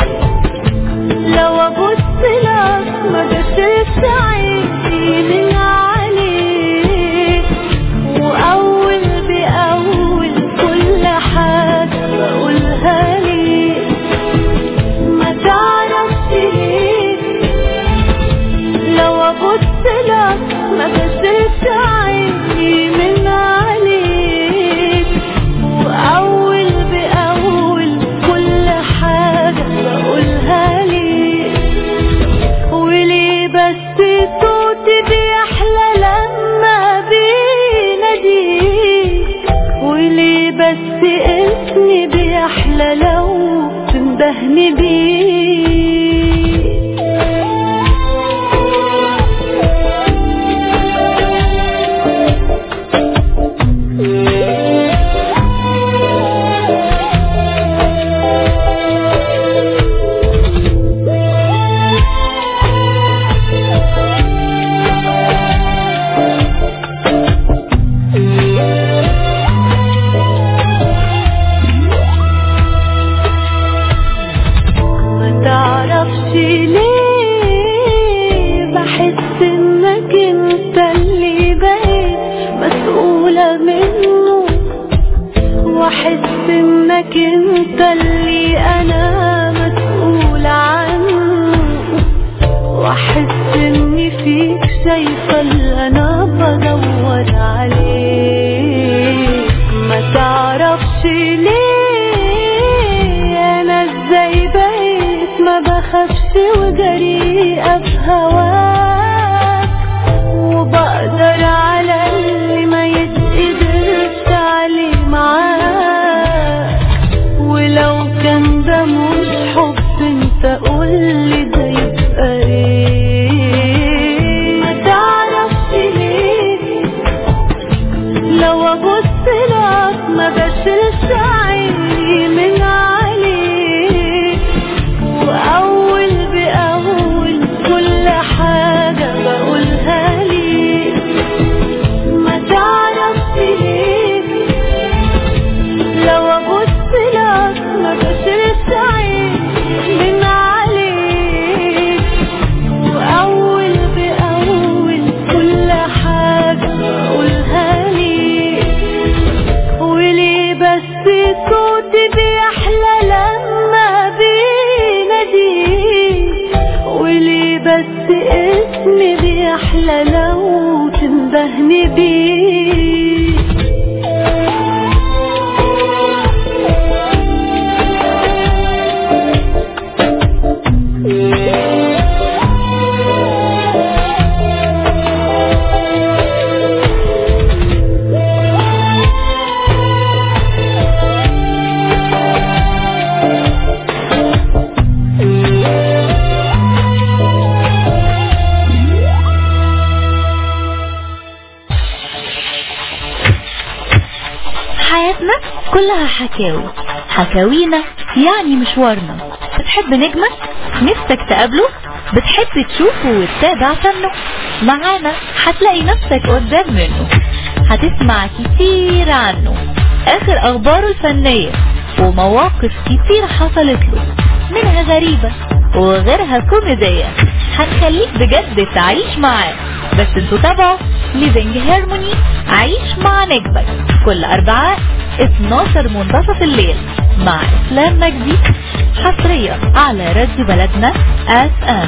لو ابص لك ما بشوفش عيني من عليك واول باول كل حاجه بقولها ليك ما تعرفش ليه لو ابص لك ما بشوفش عيني من عليك واول باول كل حاجه بقولها ليك وليه بس صوتي بيحلى لما بيناديك وليه بس اسمي بيحلى لو تندهني بيه ما تعرفش ليه بحس انك انت اللي بقيت مسؤولة منه واحس انك انت اللي انا مسؤولة عنه واحس اني فيك شايفة اللي انا بدور عليه ما تعرفش ليه انا ازاي بقيت ما بخافش وجريئة في هواك وبقدر على اللي ما يتقدرش عليه معاك ولو كان ده مش حب انت قولي ده يبقى ايه ما تعرفش ليه لو ابص لك ما بشيلش عيني من عليك واول باول كل حاجه بقولها ليك ما تعرفش ليه لو ابص لك ما بشيلش عيني من عليك واول باول كل حاجه بقولها ليك وليه بس صوتي بيحلى لما بيناديك وليه بس اسمي بيحلى لو تندهني بيه حياتنا كلها حكاوي حكاوينا يعني مشوارنا بتحب نجمك نفسك تقابله بتحب تشوفه وتتابع فنه معانا هتلاقي نفسك قدام منه هتسمع كتير عنه اخر اخباره الفنية ومواقف كتير حصلت له منها غريبة وغيرها كوميدية هنخليك بجد تعيش معاه بس انتوا تابعوا ليفينج هارموني عيش مع نجمك كل اربعاء 12 منتصف الليل مع اسلام مجدي حصريا على راديو بلدنا اس ام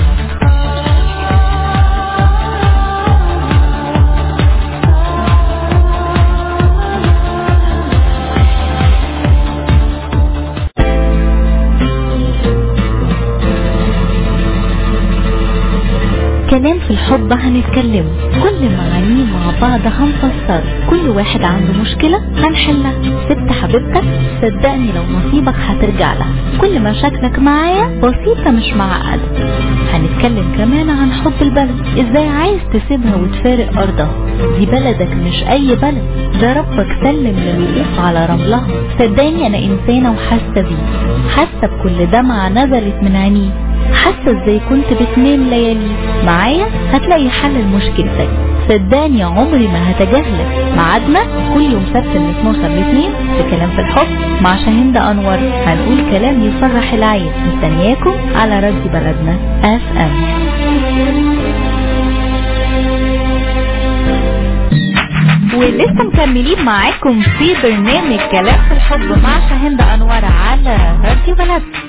الحب هنتكلم كل معانيه مع بعض هنفسر كل واحد عنده مشكلة هنحلها سبت حبيبتك صدقني لو نصيبك هترجع لها كل مشاكلك معايا بسيطة مش معقدة هنتكلم كمان عن حب البلد ازاي عايز تسيبها وتفارق ارضها دي بلدك مش اي بلد ده ربك سلم للوقوف على رملها صدقني انا انسانة وحاسة بيه حاسة بكل دمعة نزلت من عينيه حاسة ازاي كنت بتنام ليالي معايا هتلاقي حل لمشكلتك صدقني عمري ما هتجاهلك ميعادنا كل يوم سبت من 12 ل 2 في كلام في الحب مع شاهندة انور هنقول كلام يفرح العين مستنياكم على راديو بلدنا اف ام ولسه مكملين معاكم في برنامج كلام في الحب مع شاهندة انور على راديو بلدنا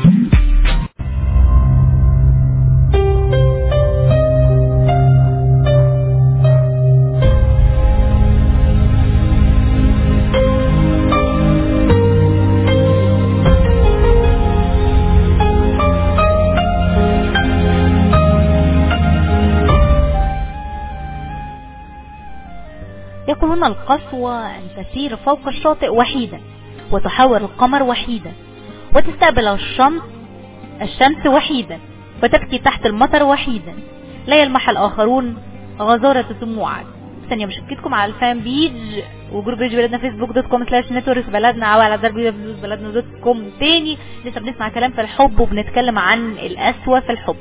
يقولون القسوة أن تسير فوق الشاطئ وحيدا وتحاور القمر وحيدا وتستقبل الشمس الشمس وحيدا وتبكي تحت المطر وحيدا لا يلمح الآخرون غزارة دموعك ثانية مشاركتكم على الفان بيج وجروب بيج بلدنا فيسبوك دوت كوم سلاش نتورك بلدنا او على دربي بلدنا دوت كوم تاني لسه بنسمع كلام في الحب وبنتكلم عن القسوة في الحب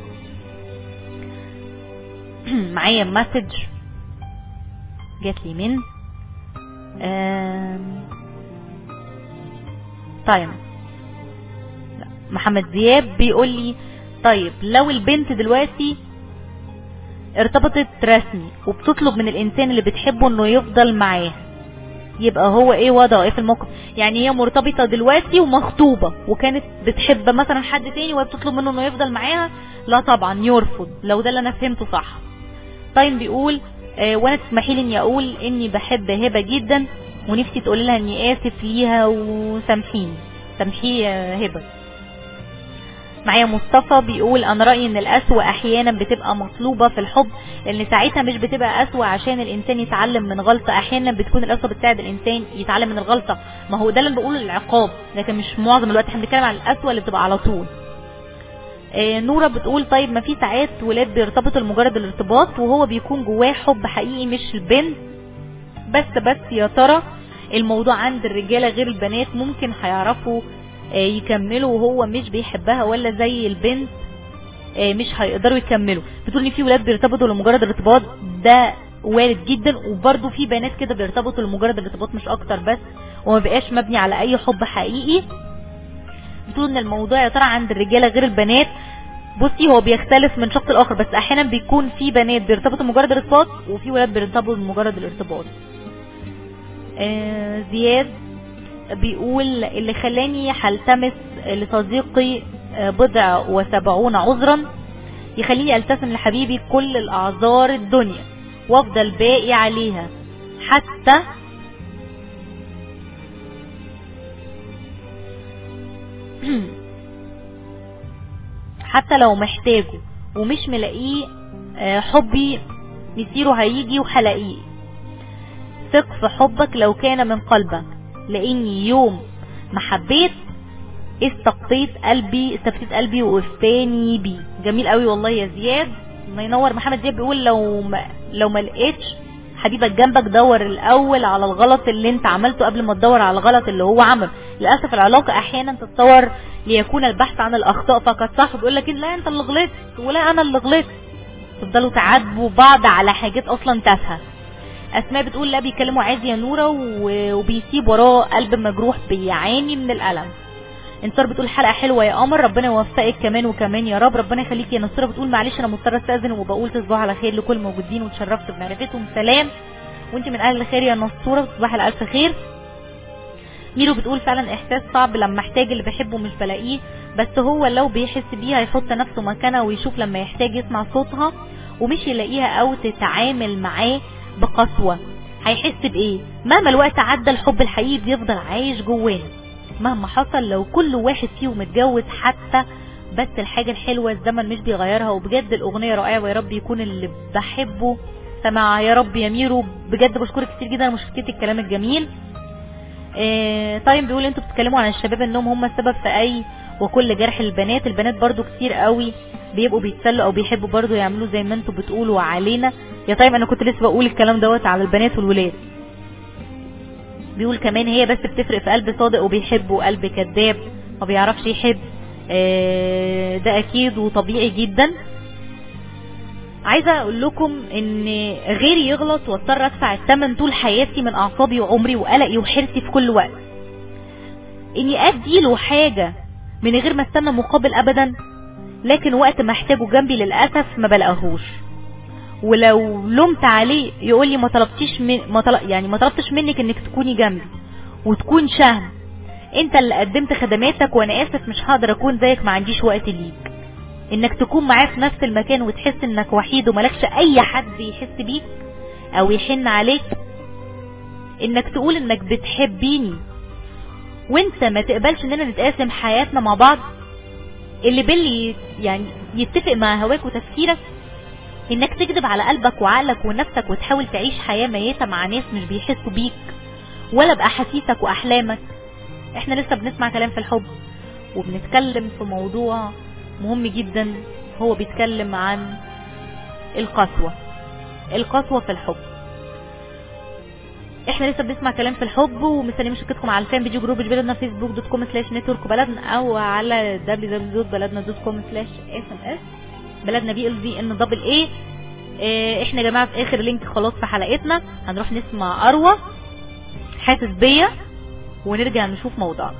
معايا مسج جات لي من آم، طيب لا، محمد زياد بيقول لي طيب لو البنت دلوقتي ارتبطت رسمي وبتطلب من الانسان اللي بتحبه انه يفضل معاه يبقى هو ايه وضعه ايه في الموقف يعني هي مرتبطة دلوقتي ومخطوبة وكانت بتحب مثلا حد تاني وهي بتطلب منه انه يفضل معاها لا طبعا يرفض لو ده اللي انا فهمته صح طيب بيقول آه وانا تسمحي لي اني اقول اني بحب هبه جدا ونفسي تقولي لها اني اسف ليها وسامحيني سامحيه يا هبه معايا مصطفى بيقول انا رايي ان القسوه احيانا بتبقى مطلوبه في الحب لان ساعتها مش بتبقى قسوه عشان الانسان يتعلم من غلطه احيانا بتكون القسوه بتساعد الانسان يتعلم من الغلطه ما هو ده اللي بقوله العقاب لكن مش معظم الوقت احنا بنتكلم عن القسوه اللي بتبقى على طول آه، نورة بتقول طيب ما في ساعات ولاد بيرتبطوا لمجرد الارتباط وهو بيكون جواه حب حقيقي مش البنت بس بس يا ترى الموضوع عند الرجالة غير البنات ممكن هيعرفوا آه، يكملوا وهو مش بيحبها ولا زي البنت آه، مش هيقدروا يكملوا بتقول ان في ولاد بيرتبطوا لمجرد الارتباط ده وارد جدا وبرده في بنات كده بيرتبطوا لمجرد الارتباط مش اكتر بس وما بقاش مبني على اي حب حقيقي بتقول ان الموضوع يا ترى عند الرجاله غير البنات بصي هو بيختلف من شخص لاخر بس احيانا بيكون في بنات بيرتبطوا مجرد الارتباط وفي ولاد بيرتبطوا مجرد الارتباط آه زياد بيقول اللي خلاني هلتمس لصديقي آه، بضع وسبعون عذرا يخليني التزم لحبيبي كل الاعذار الدنيا وافضل باقي عليها حتى حتى لو محتاجه ومش ملاقيه آه، حبي مسيره هيجي وهلاقيه ثق في حبك لو كان من قلبك لاني يوم ما حبيت استقطيت قلبي استفتيت قلبي وقفتاني بيه جميل قوي والله يا زياد ما ينور محمد زياد بيقول لو ما لو ما لقيتش حبيبك جنبك دور الاول على الغلط اللي انت عملته قبل ما تدور على الغلط اللي هو عمل للاسف العلاقه احيانا تتطور ليكون البحث عن الاخطاء فقط صح بيقول لك لا انت اللي غلطت ولا انا اللي غلطت تفضلوا تعاتبوا بعض على حاجات اصلا تافهه اسماء بتقول لا بيكلموا عادي يا نوره و- وبيسيب وراه قلب مجروح بيعاني من الالم انتصار بتقول حلقه حلوه يا قمر ربنا يوفقك كمان وكمان يا رب ربنا يخليك يا نصيره بتقول معلش انا مضطره استاذن وبقول تصبحوا على خير لكل الموجودين وتشرفت بمعرفتهم سلام وانت من اهل الخير يا نصوره تصبحي على الف خير ميرو بتقول فعلا احساس صعب لما احتاج اللي بحبه مش بلاقيه بس هو لو بيحس بيها يحط نفسه مكانها ويشوف لما يحتاج يسمع صوتها ومش يلاقيها او تتعامل معاه بقسوة هيحس بايه مهما الوقت عدى الحب الحقيقي بيفضل عايش جوانا مهما حصل لو كل واحد فيهم اتجوز حتى بس الحاجة الحلوة الزمن مش بيغيرها وبجد الأغنية رائعة ويا رب يكون اللي بحبه سمع يا رب يا ميرو بجد بشكرك كتير جدا على مشاركتي الكلام الجميل آه، طيب بيقول انتوا بتتكلموا عن الشباب انهم هم السبب في اي وكل جرح البنات البنات برضو كتير قوي بيبقوا بيتسلوا او بيحبوا برضو يعملوا زي ما انتوا بتقولوا علينا يا طيب انا كنت لسه بقول الكلام دوت على البنات والولاد بيقول كمان هي بس بتفرق في قلب صادق وبيحب وقلب كذاب ما بيعرفش يحب آه، ده اكيد وطبيعي جدا عايزه اقول لكم ان غيري يغلط واضطر ادفع الثمن طول حياتي من اعصابي وعمري وقلقي وحرصي في كل وقت اني ادي له حاجه من غير ما استنى مقابل ابدا لكن وقت ما احتاجه جنبي للاسف ما بلاقيهوش ولو لومت عليه يقول لي ما طلبتيش من ما طلب يعني ما طلبتش منك انك تكوني جنبي وتكون شهم انت اللي قدمت خدماتك وانا اسف مش هقدر اكون زيك ما عنديش وقت ليك انك تكون معاه في نفس المكان وتحس انك وحيد وملكش اي حد يحس بيك او يحن عليك انك تقول انك بتحبيني وانت ما تقبلش اننا نتقاسم حياتنا مع بعض اللي باللي يعني يتفق مع هواك وتفكيرك انك تكذب على قلبك وعقلك ونفسك وتحاول تعيش حياة ميتة مع ناس مش بيحسوا بيك ولا بأحاسيسك وأحلامك احنا لسه بنسمع كلام في الحب وبنتكلم في موضوع مهم جدا هو بيتكلم عن القسوة القسوة في الحب احنا لسه بنسمع كلام في الحب ومستنيين مشاركتكم على الفان بيجي جروب بلدنا فيسبوك دوت كوم سلاش نتورك بلدنا او على www.بلدنا دوت كوم سلاش اس ام اس بلدنا بي ال في ان دبل اي اه، احنا يا جماعه في اخر لينك خلاص في حلقتنا هنروح نسمع اروى حاسس بيا ونرجع نشوف موضوعنا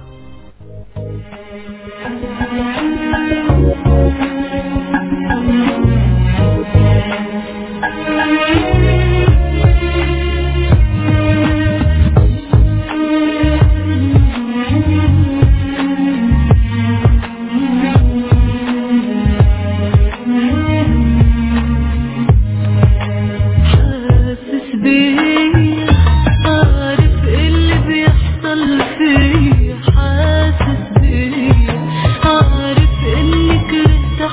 حاسس بيا عارف ايه اللي بيحصل فيا حاسس بيا عارف اني كرهت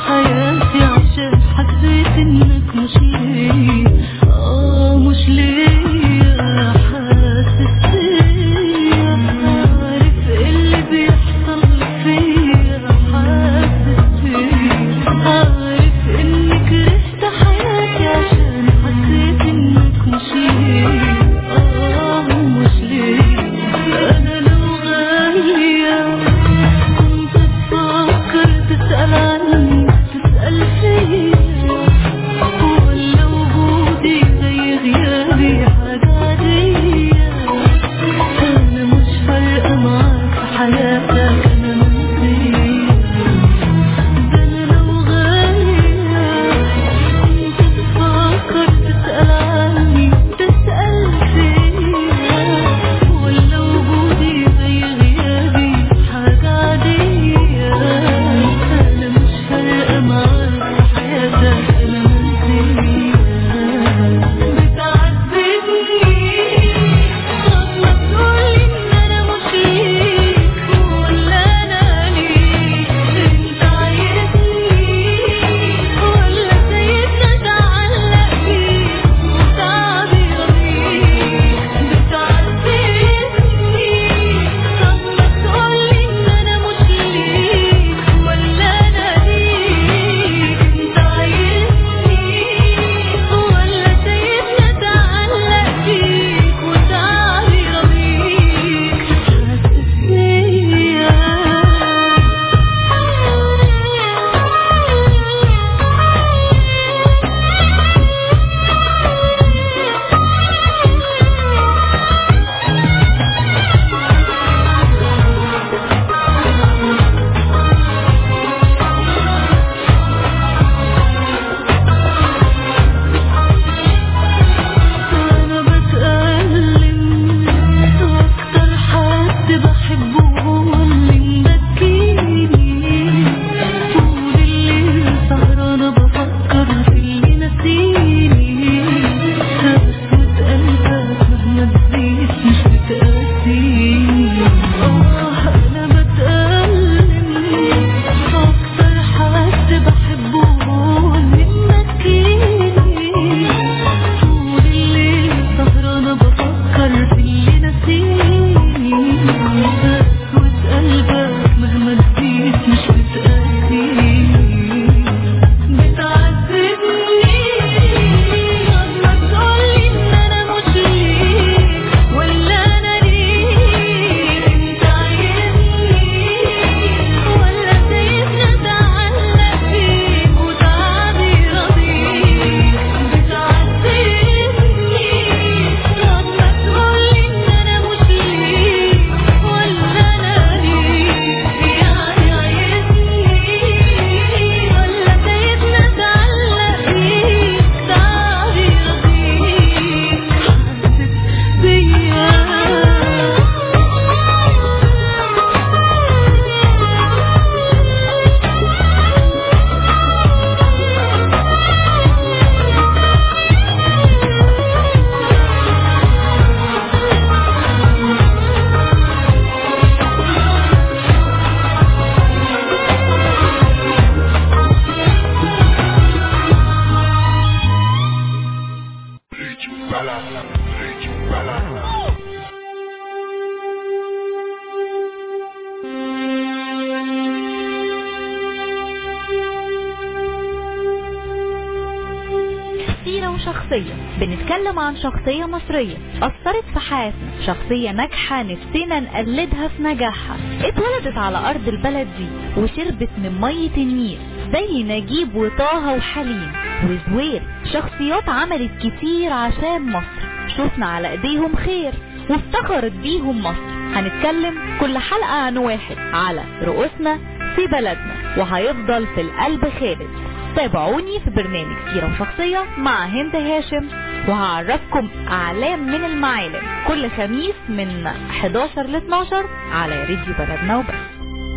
وشخصية بنتكلم عن شخصية مصرية أثرت في حياتنا شخصية ناجحة نفسنا نقلدها في نجاحها اتولدت على أرض البلد دي وشربت من مية النيل زي نجيب وطه وحليم وزوير شخصيات عملت كتير عشان مصر شفنا على ايديهم خير وافتخرت بيهم مصر هنتكلم كل حلقة عن واحد على رؤوسنا في بلدنا وهيفضل في القلب خالد تابعوني في برنامج سيرة وشخصية مع هند هاشم وهعرفكم أعلام من المعالم كل خميس من 11 ل 12 على راديو بلدنا وبس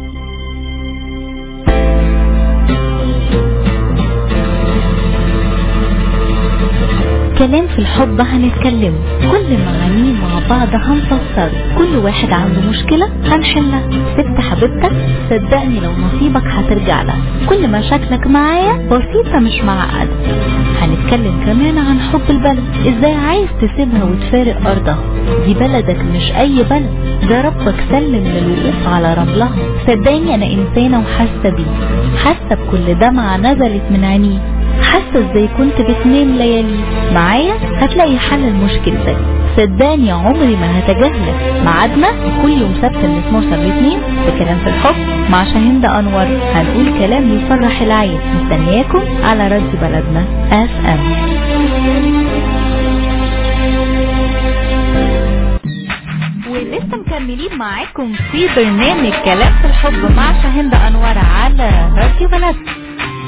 كلام في الحب هنتكلمه كل معانيه مع بعض هنفسره كل واحد عنده مشكلة هنحلها سبت حبيبتك صدقني لو نصيبك هترجع لها كل مشاكلك معايا بسيطة مش معقدة هنتكلم كمان عن حب البلد ازاي عايز تسيبها وتفارق ارضها دي بلدك مش اي بلد ده ربك سلم للوقوف على رملها صدقني انا انسانة وحاسة بيه حاسة بكل دمعة نزلت من عينيه حاسة ازاي كنت بتنام ليالي معايا هتلاقي حل لمشكلتك صدقني عمري ما هتجاهلك ميعادنا كل يوم سبت من 12 ل 2 بكلام في الحب مع شاهين انور هنقول كلام يفرح العين مستنياكم على راديو بلدنا اف ام ولسه مكملين معاكم في برنامج كلام في الحب مع شاهين انور على راديو بلدنا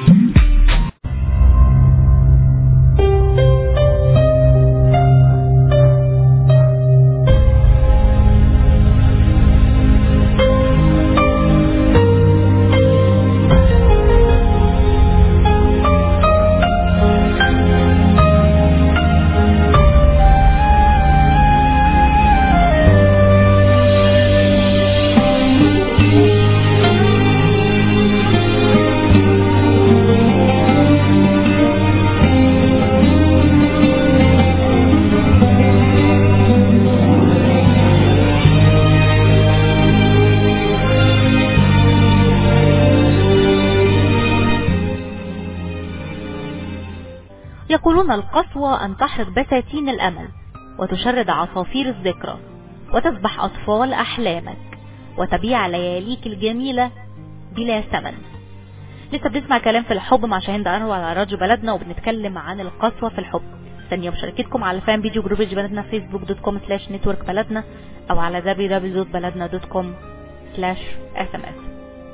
يقولون القسوة أن تحرق بساتين الأمل وتشرد عصافير الذكرى وتذبح أطفال أحلامك وتبيع لياليك الجميلة بلا ثمن لسه بنسمع كلام في الحب مع شاهين أنور على راديو بلدنا وبنتكلم عن القسوة في الحب ثانية مشاركتكم على فان فيديو جروب بلدنا فيسبوك دوت كوم سلاش نتورك بلدنا أو على www.بلدنا.com سلاش اس ام اس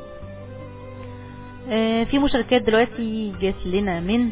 في مشاركات دلوقتي جات لنا من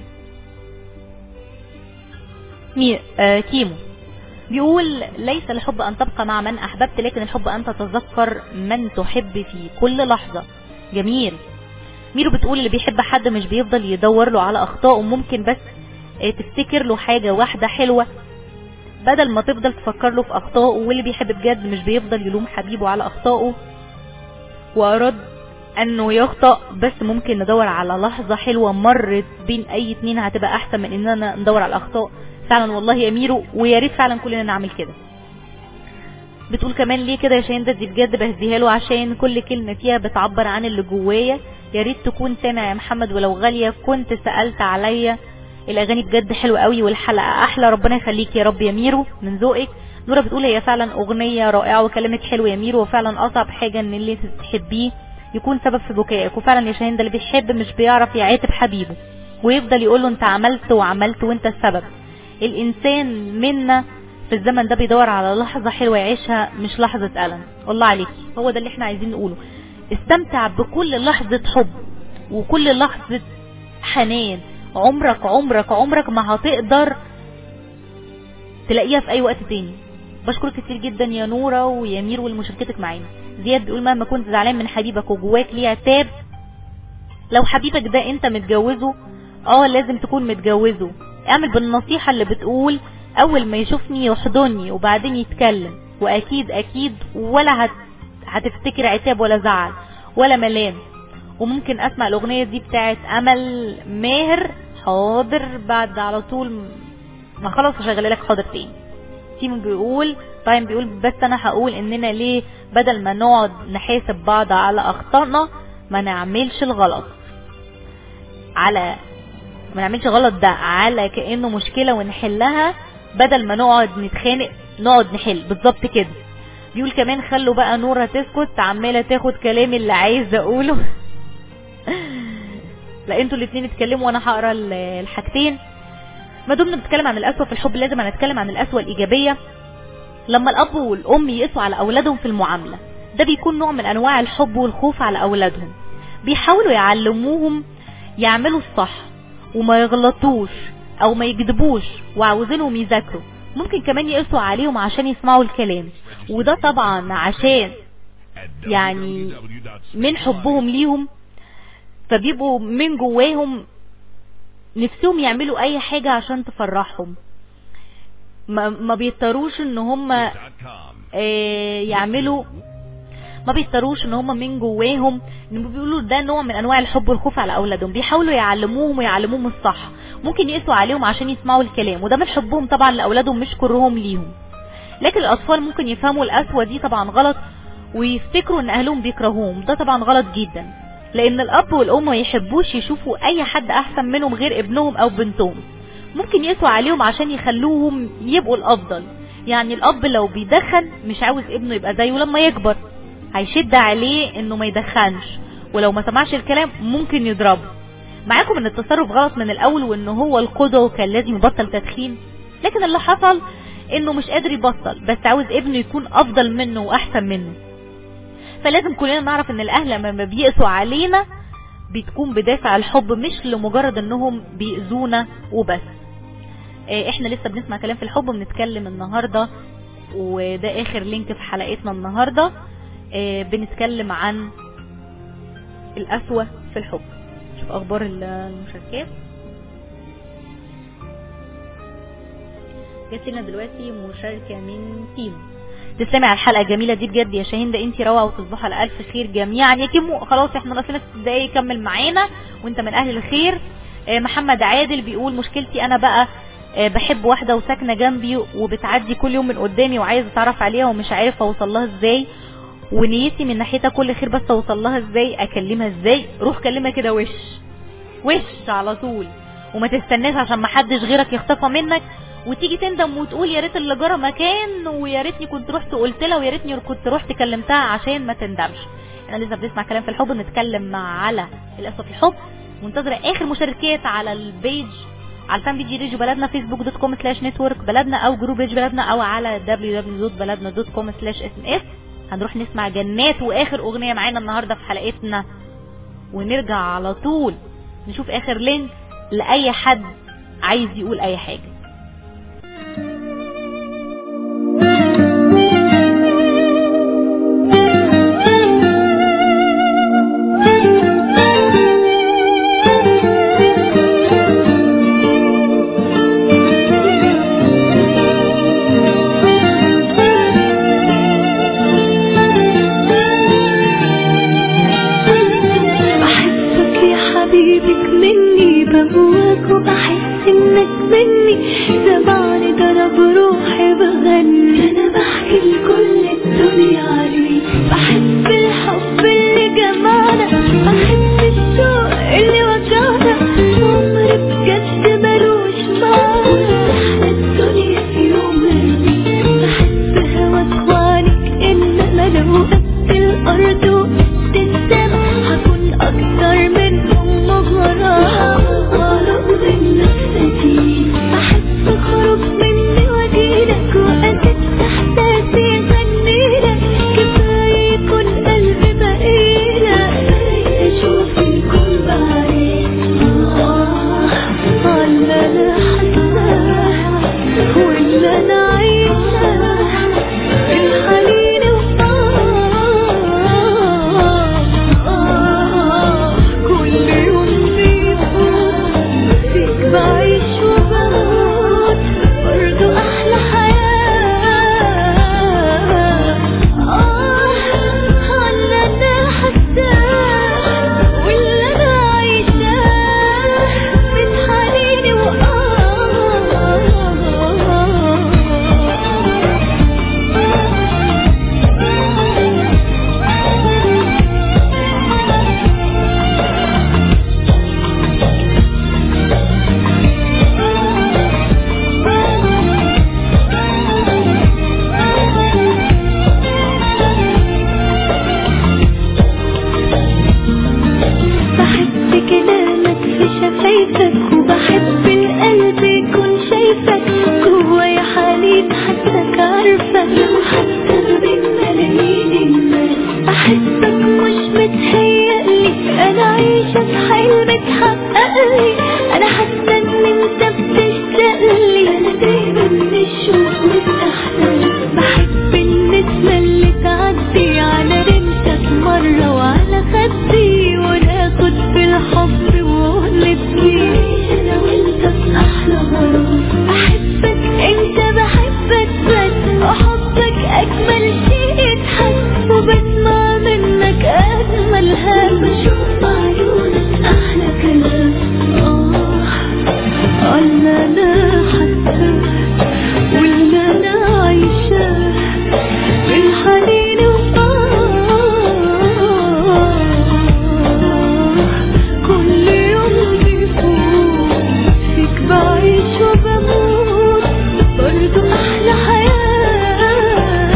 مي... آه كيمو بيقول ليس الحب أن تبقى مع من أحببت لكن الحب أن تتذكر من تحب في كل لحظة جميل ميرو بتقول اللي بيحب حد مش بيفضل يدور له على أخطائه ممكن بس آه تفتكر له حاجة واحدة حلوة بدل ما تفضل تفكر له في أخطائه واللي بيحب بجد مش بيفضل يلوم حبيبه على أخطائه وأراد انه يخطأ بس ممكن ندور على لحظة حلوة مرت بين اي اتنين هتبقى احسن من اننا ندور على الاخطاء فعلا والله يا ميرو ويا ريت فعلا كلنا نعمل كده بتقول كمان ليه كده يا شاهين ده دي بجد بهديها له عشان كل كلمة فيها بتعبر عن اللي جوايا يا ريت تكون سامع يا محمد ولو غالية كنت سألت عليا الاغاني بجد حلوة قوي والحلقة احلى ربنا يخليك يا رب يا ميرو من ذوقك نورة بتقول هي فعلا اغنية رائعة وكلامك حلو يا ميرو وفعلا اصعب حاجة ان اللي تحبيه يكون سبب في بكائك وفعلا يا شاهين ده اللي بيحب مش بيعرف يعاتب حبيبه ويفضل يقول له انت عملت وعملت وانت السبب الانسان منا في الزمن ده بيدور على لحظة حلوة يعيشها مش لحظة ألم والله عليكي هو ده اللي احنا عايزين نقوله استمتع بكل لحظة حب وكل لحظة حنان عمرك عمرك عمرك ما هتقدر تلاقيها في اي وقت تاني بشكرك كتير جدا يا نورة ويا مير والمشاركتك معانا زياد بيقول مهما كنت زعلان من حبيبك وجواك ليه عتاب لو حبيبك ده انت متجوزه اه لازم تكون متجوزه اعمل بالنصيحة اللي بتقول اول ما يشوفني يحضني وبعدين يتكلم واكيد اكيد ولا هت... هتفتكر عتاب ولا زعل ولا ملام وممكن اسمع الاغنية دي بتاعت امل ماهر حاضر بعد على طول ما خلاص هشغل لك حاضر تاني تيم بيقول طيب بيقول بس انا هقول اننا ليه بدل ما نقعد نحاسب بعض على اخطائنا ما نعملش الغلط على ما نعملش غلط ده على كأنه مشكلة ونحلها بدل ما نقعد نتخانق نقعد نحل بالظبط كده بيقول كمان خلوا بقى نورة تسكت عمالة تاخد كلامي اللي عايز اقوله لا انتوا الاتنين اتكلموا وانا هقرا ال- الحاجتين ما دمنا بنتكلم عن القسوة في الحب لازم هنتكلم عن القسوة الإيجابية لما الأب والأم يقسوا على أولادهم في المعاملة ده بيكون نوع من أنواع الحب والخوف على أولادهم بيحاولوا يعلموهم يعملوا الصح وما يغلطوش أو ما يكذبوش وعاوزينهم يذاكروا ممكن كمان يقسوا عليهم عشان يسمعوا الكلام وده طبعا عشان يعني من حبهم ليهم فبيبقوا من جواهم نفسهم يعملوا اي حاجة عشان تفرحهم ما, ما بيضطروش ان هم آه، يعملوا ما بيضطروش ان هم من جواهم ان بيقولوا ده نوع من انواع الحب والخوف على اولادهم بيحاولوا يعلموهم ويعلموهم الصح ممكن يقسوا عليهم عشان يسمعوا الكلام وده من حبهم طبعا لاولادهم مش كرههم ليهم لكن الاطفال ممكن يفهموا القسوه دي طبعا غلط ويفتكروا ان اهلهم بيكرهوهم ده طبعا غلط جدا لان الاب والام ما يحبوش يشوفوا اي حد احسن منهم غير ابنهم او بنتهم ممكن يقسوا عليهم عشان يخلوهم يبقوا الافضل يعني الاب لو بيدخن مش عاوز ابنه يبقى زيه لما يكبر هيشد عليه انه ما يدخنش ولو ما سمعش الكلام ممكن يضربه معاكم ان التصرف غلط من الاول وان هو القدوة وكان لازم يبطل تدخين لكن اللي حصل انه مش قادر يبطل بس عاوز ابنه يكون افضل منه واحسن منه فلازم كلنا نعرف ان الاهل لما بيقسوا علينا بتكون بدافع الحب مش لمجرد انهم بيأذونا وبس آه، احنا لسه بنسمع كلام في الحب بنتكلم النهاردة وده اخر لينك في حلقتنا النهاردة آه، بنتكلم عن القسوة في الحب شوف اخبار ال- المشاركات جات لنا دلوقتي مشاركة من تيمو تسلمي على الحلقة الجميلة دي بجد يا شاهين ده انتي روعة وتصبحوا على ألف خير جميعا يا كيمو خلاص احنا ناقصنا ست دقايق كمل معانا وانت من أهل الخير آه، محمد عادل بيقول مشكلتي أنا بقى آه، بحب واحدة وساكنة جنبي وبتعدي كل يوم من قدامي وعايز اتعرف عليها ومش عارف اوصل لها ازاي ونيتي من ناحيتها كل خير بس اوصل لها ازاي اكلمها ازاي روح كلمها كده وش وش على طول وما تستناش عشان ما حدش غيرك يخطفها منك وتيجي تندم وتقول يا ريت اللي جرى مكان ويا ريتني كنت رحت قلت لها ويا ريتني كنت رحت كلمتها عشان ما تندمش احنا لسه بنسمع كلام في الحب بنتكلم مع على الاسف في الحب منتظره اخر مشاركات على البيج على الفان بيج ريج بلدنا فيسبوك دوت كوم سلاش نتورك بلدنا او جروب ريج بلدنا او على www.بلدنا.com سلاش اس ام اس هنروح نسمع جنات واخر اغنيه معانا النهارده في حلقتنا ونرجع على طول نشوف اخر لينك لاي حد عايز يقول اي حاجه بحبك يا حبيبك مني بهواك وبحس انك مني سمعني ده انا بروحي بغني انا بحكي لكل الدنيا عليك بحب الحب اللي جمعنا بحب الشوق اللي وجعنا عمري بجد ملوش معنى احلى الدنيا في يوم رميك بحب هواك وعنك ان انا لو قد الارض وقد السما هكون اكتر منهم مغرام غرام من نفسي بحب اخرج مني واجيلك واجد احساسي يغنيلك كفايه يكون قلبي بقيلك كفايه اشوف الكون بعيد آه على اللي انا حاساه واللي انا عايشاه الحنين وآه بحبك مش متهيألي انا عايشة في حلم اتحققلي انا حاسة ان انت بتشتاقلي انا دايما من الشوق مستحلى بحب النسمة اللي تعدي على رمشك مرة وعلى خدي وناخد في الحب ونبكي انا وانت في احلى غرام بحبك انت بحبك بس وحبك اجمل شيء يتحس وبسمع منك اجمل هم بشوف عيونك احلى كلام اه الله انا حاسه واللي انا عايشاه بالحنين وآه كل يوم بيفوت فيك بعيش وبموت برضو أحلى حياة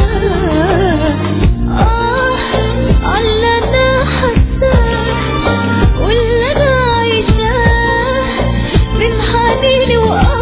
آه على أنا حاساه واللي أنا عايشاه من حنيني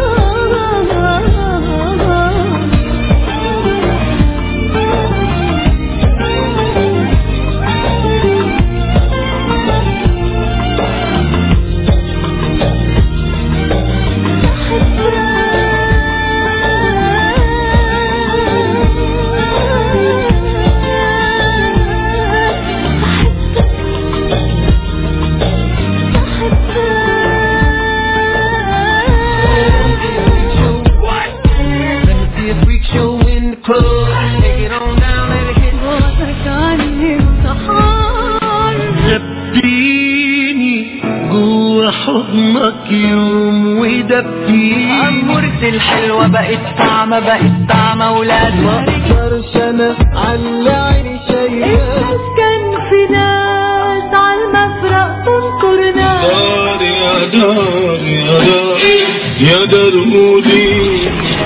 Let me see a freak show in the club. Take it on down, let it hit. بعدك عني انتحار دبيني جوا حضنك يوم ودبيني عمورة الحلوة بقت طعمة بقت طعمة ولاد مقدرش انا على عيني شايفاك كان في ناس على المفرق تنكر ناس دار يا دار يا دار يا درمودي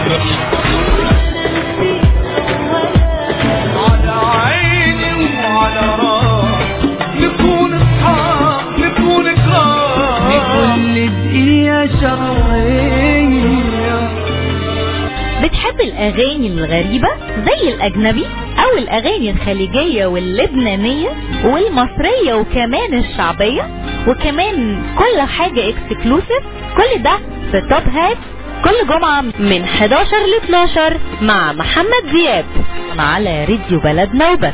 على عيني وعلى راسي نكون اصحاب نكون كرام لكل دقيقة شرعية بتحب الأغاني الغريبة زي الأجنبي أو الأغاني الخليجية واللبنانية والمصرية وكمان الشعبية وكمان كل حاجة اكسكلوسيف كل ده في توب هات كل جمعة من 11 ل 12 مع محمد زياد على راديو بلدنا وبس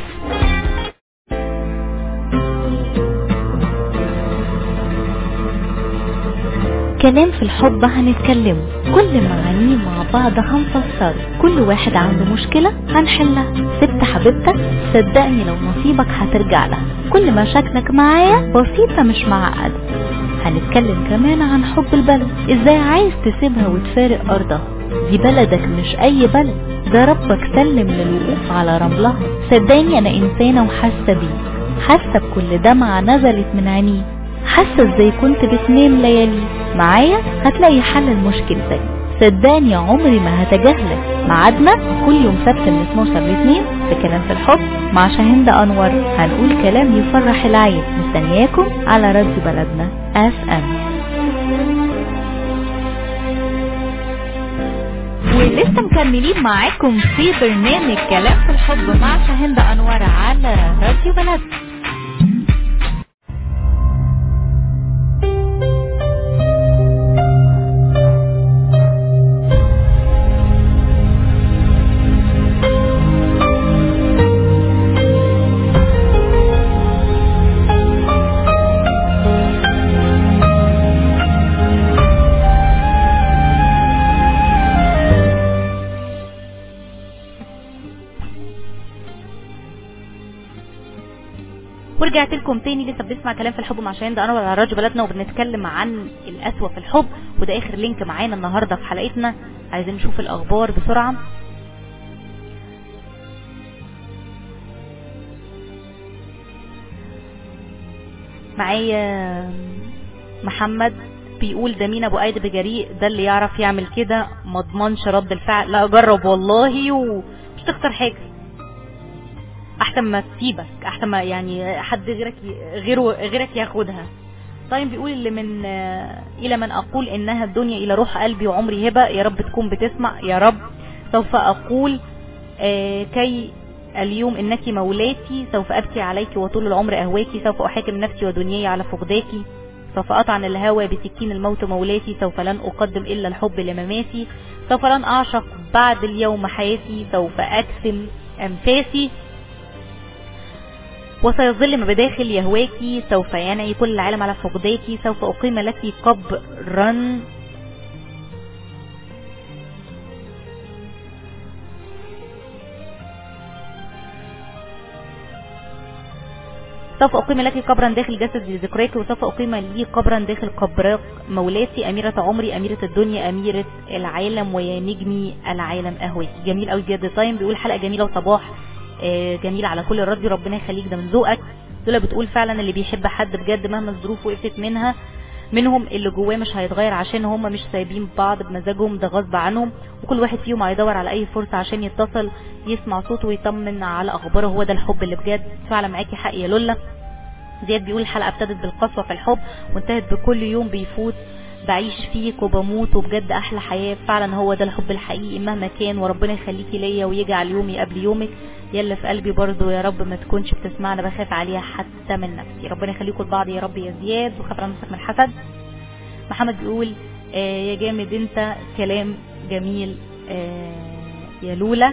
كلام في الحب هنتكلمه كل معانيه مع بعض هنفسره كل واحد عنده مشكلة هنحلها سبت حبيبتك صدقني لو نصيبك هترجع لها كل مشاكلك معايا بسيطة مش معقدة هنتكلم كمان عن حب البلد ازاي عايز تسيبها وتفارق ارضها دي بلدك مش اي بلد ده ربك سلم للوقوف على رملها صدقني انا انسانة وحاسة بيه حاسة بكل دمعة نزلت من عينيه حاسة ازاي كنت بتنام ليالي معايا هتلاقي حل لمشكلتك صدقني عمري ما هتجاهلك ميعادنا كل يوم سبت من 12 ل 2 في كلام في الحب مع شاهين انور هنقول كلام يفرح العين مستنياكم على راديو بلدنا اف ام ولسه مكملين معاكم في برنامج كلام في الحب مع شاهين انور على راديو بلدنا ورجعت لكم تاني لسه بنسمع كلام في الحب مع شاهين ده انور على راديو بلدنا وبنتكلم عن القسوه في الحب وده اخر لينك معانا النهارده في حلقتنا عايزين نشوف الاخبار بسرعه معايا محمد بيقول ده مين ابو قايد بجريء ده اللي يعرف يعمل كده ما اضمنش رد الفعل لا جرب والله ومش تخسر حاجه احسن ما تسيبك احسن ما يعني حد غيرك ي- غيره غيرك ياخدها طيب بيقول اللي من آه، الى من اقول انها الدنيا الى روح قلبي وعمري هبه يا رب تكون بتسمع يا رب سوف اقول آه، كي اليوم إنك مولاتي سوف أبكي عليك وطول العمر أهواك سوف أحاكم نفسي ودنياي على فقداك سوف أطعن الهوى بسكين الموت مولاتي سوف لن أقدم إلا الحب لمماتي سوف لن أعشق بعد اليوم حياتي سوف أكتم أنفاسي وسيظل ما بداخل يهواكي سوف ينعي كل العالم على فقداكي سوف أقيم لك قبرا سوف أقيم لك قبرا داخل جسد لذكرك وسوف أقيم لي قبرا داخل قبرك مولاتي أميرة عمري أميرة الدنيا أميرة العالم ويا نجمي العالم أهواك جميل قوي بجد تايم بيقول حلقة جميلة وصباح آه، جميلة على كل الراديو ربنا يخليك ده من ذوقك دول بتقول فعلا اللي بيحب حد بجد مهما الظروف وقفت منها منهم اللي جواه مش هيتغير عشان هم مش سايبين بعض بمزاجهم ده غصب عنهم وكل واحد فيهم هيدور على اي فرصة عشان يتصل يسمع صوته ويطمن على اخباره هو ده الحب اللي بجد فعلا معاكي حق يا لولا زياد بيقول الحلقة ابتدت بالقسوة في الحب وانتهت بكل يوم بيفوت بعيش فيك وبموت وبجد احلى حياة فعلا هو ده الحب الحقيقي مهما كان وربنا يخليكي ليا ويجعل يومي قبل يومك يلا في قلبي برضو يا رب ما تكونش بتسمعنا بخاف عليها حتى من نفسي ربنا يخليكم لبعض يا رب يا زياد وخاف على نفسك من الحسد محمد بيقول آه يا جامد انت كلام جميل آه يا لولا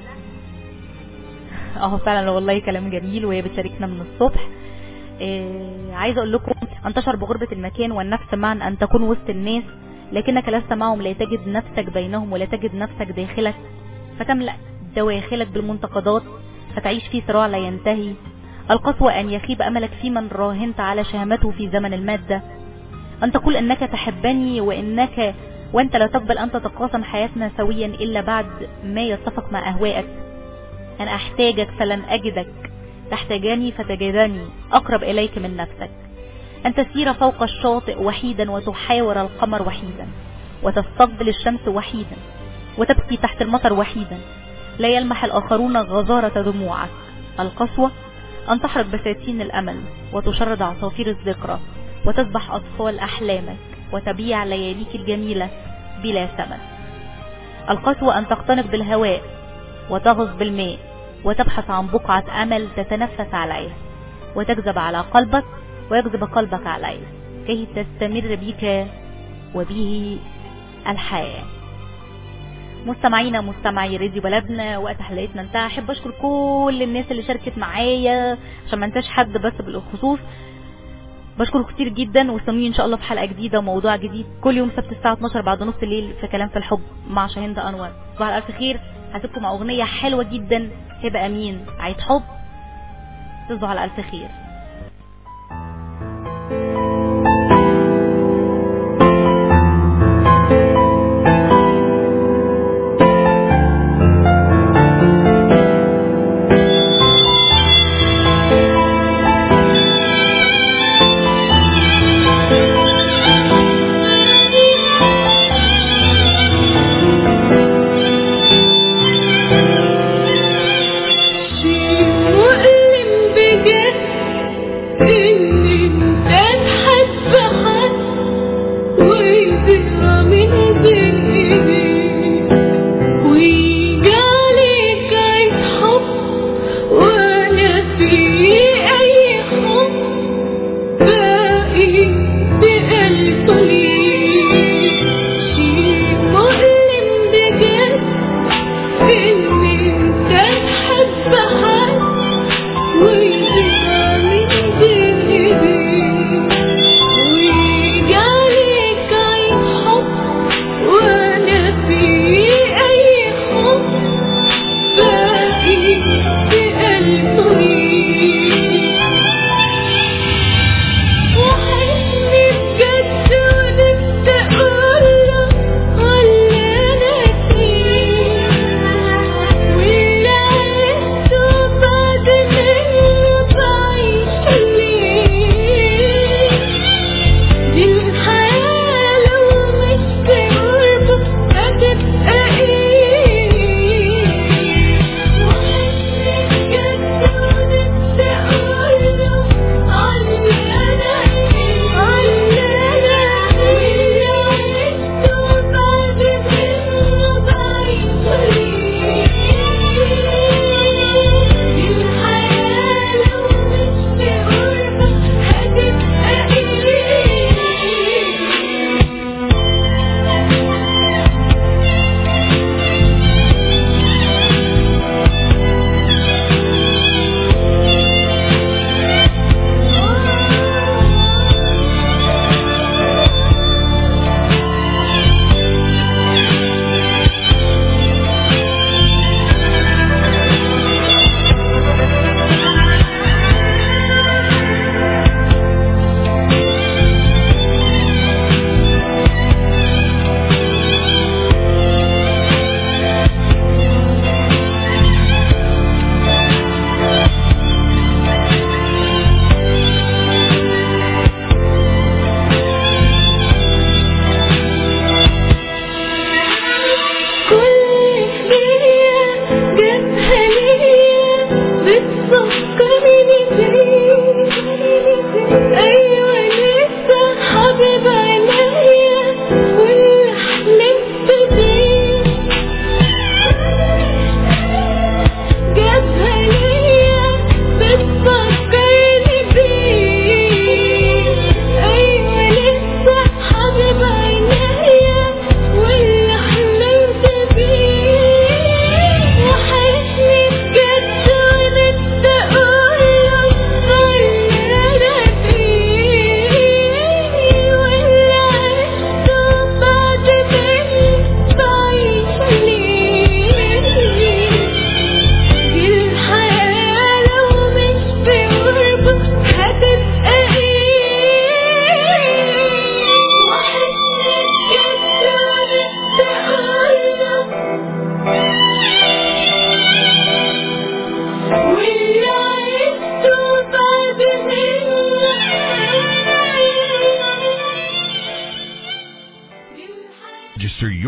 اه فعلا والله كلام جميل وهي بتشاركنا من الصبح آه عايزه اقول لكم انتشر بغربة المكان والنفس معا ان تكون وسط الناس لكنك لست معهم لا تجد نفسك بينهم ولا تجد نفسك داخلك فتملأ دواخلك بالمنتقدات فتعيش في صراع لا ينتهي القسوة أن يخيب أملك في من راهنت على شهامته في زمن المادة أن تقول أنك تحبني وإنك وأنت لا تقبل أن تتقاسم حياتنا سويا إلا بعد ما يتفق مع أهوائك أنا أحتاجك فلن أجدك تحتاجني فتجدني أقرب إليك من نفسك أن تسير فوق الشاطئ وحيدا وتحاور القمر وحيدا وتستقبل الشمس وحيدا وتبكي تحت المطر وحيدا لا يلمح الآخرون غزارة دموعك القسوة أن تحرق بساتين الأمل وتشرد عصافير الذكرى وتذبح أطفال أحلامك وتبيع لياليك الجميلة بلا ثمن القسوة أن تقتنق بالهواء وتغص بالماء وتبحث عن بقعة أمل تتنفس عليها وتجذب على قلبك ويجذب قلبك عليه كي تستمر بك وبه الحياة مستمعينا مستمعي راديو بلدنا وقت حلقتنا انتهى احب اشكر كل الناس اللي شاركت معايا عشان ما انساش حد بس بالخصوص بشكر كتير جدا واستنوني ان شاء الله في حلقه جديده وموضوع جديد كل يوم سبت الساعه 12 بعد نص الليل في كلام في الحب مع شاهين انور صباح الف خير هسيبكم مع اغنيه حلوه جدا هبه امين عيد حب تصبحوا على الف خير شيء مؤلم بجد إن أنت تحب حد ويضيع من بين إيديك ويجي عليك عيد حب ولا في أي حب باقي بقلبه ليك شيء مؤلم بجد إن أنت تحب حد ويضيع من بين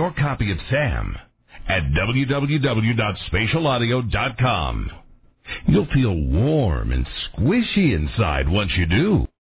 your copy of Sam at www.spatialaudio.com. You'll feel warm and squishy inside once you do.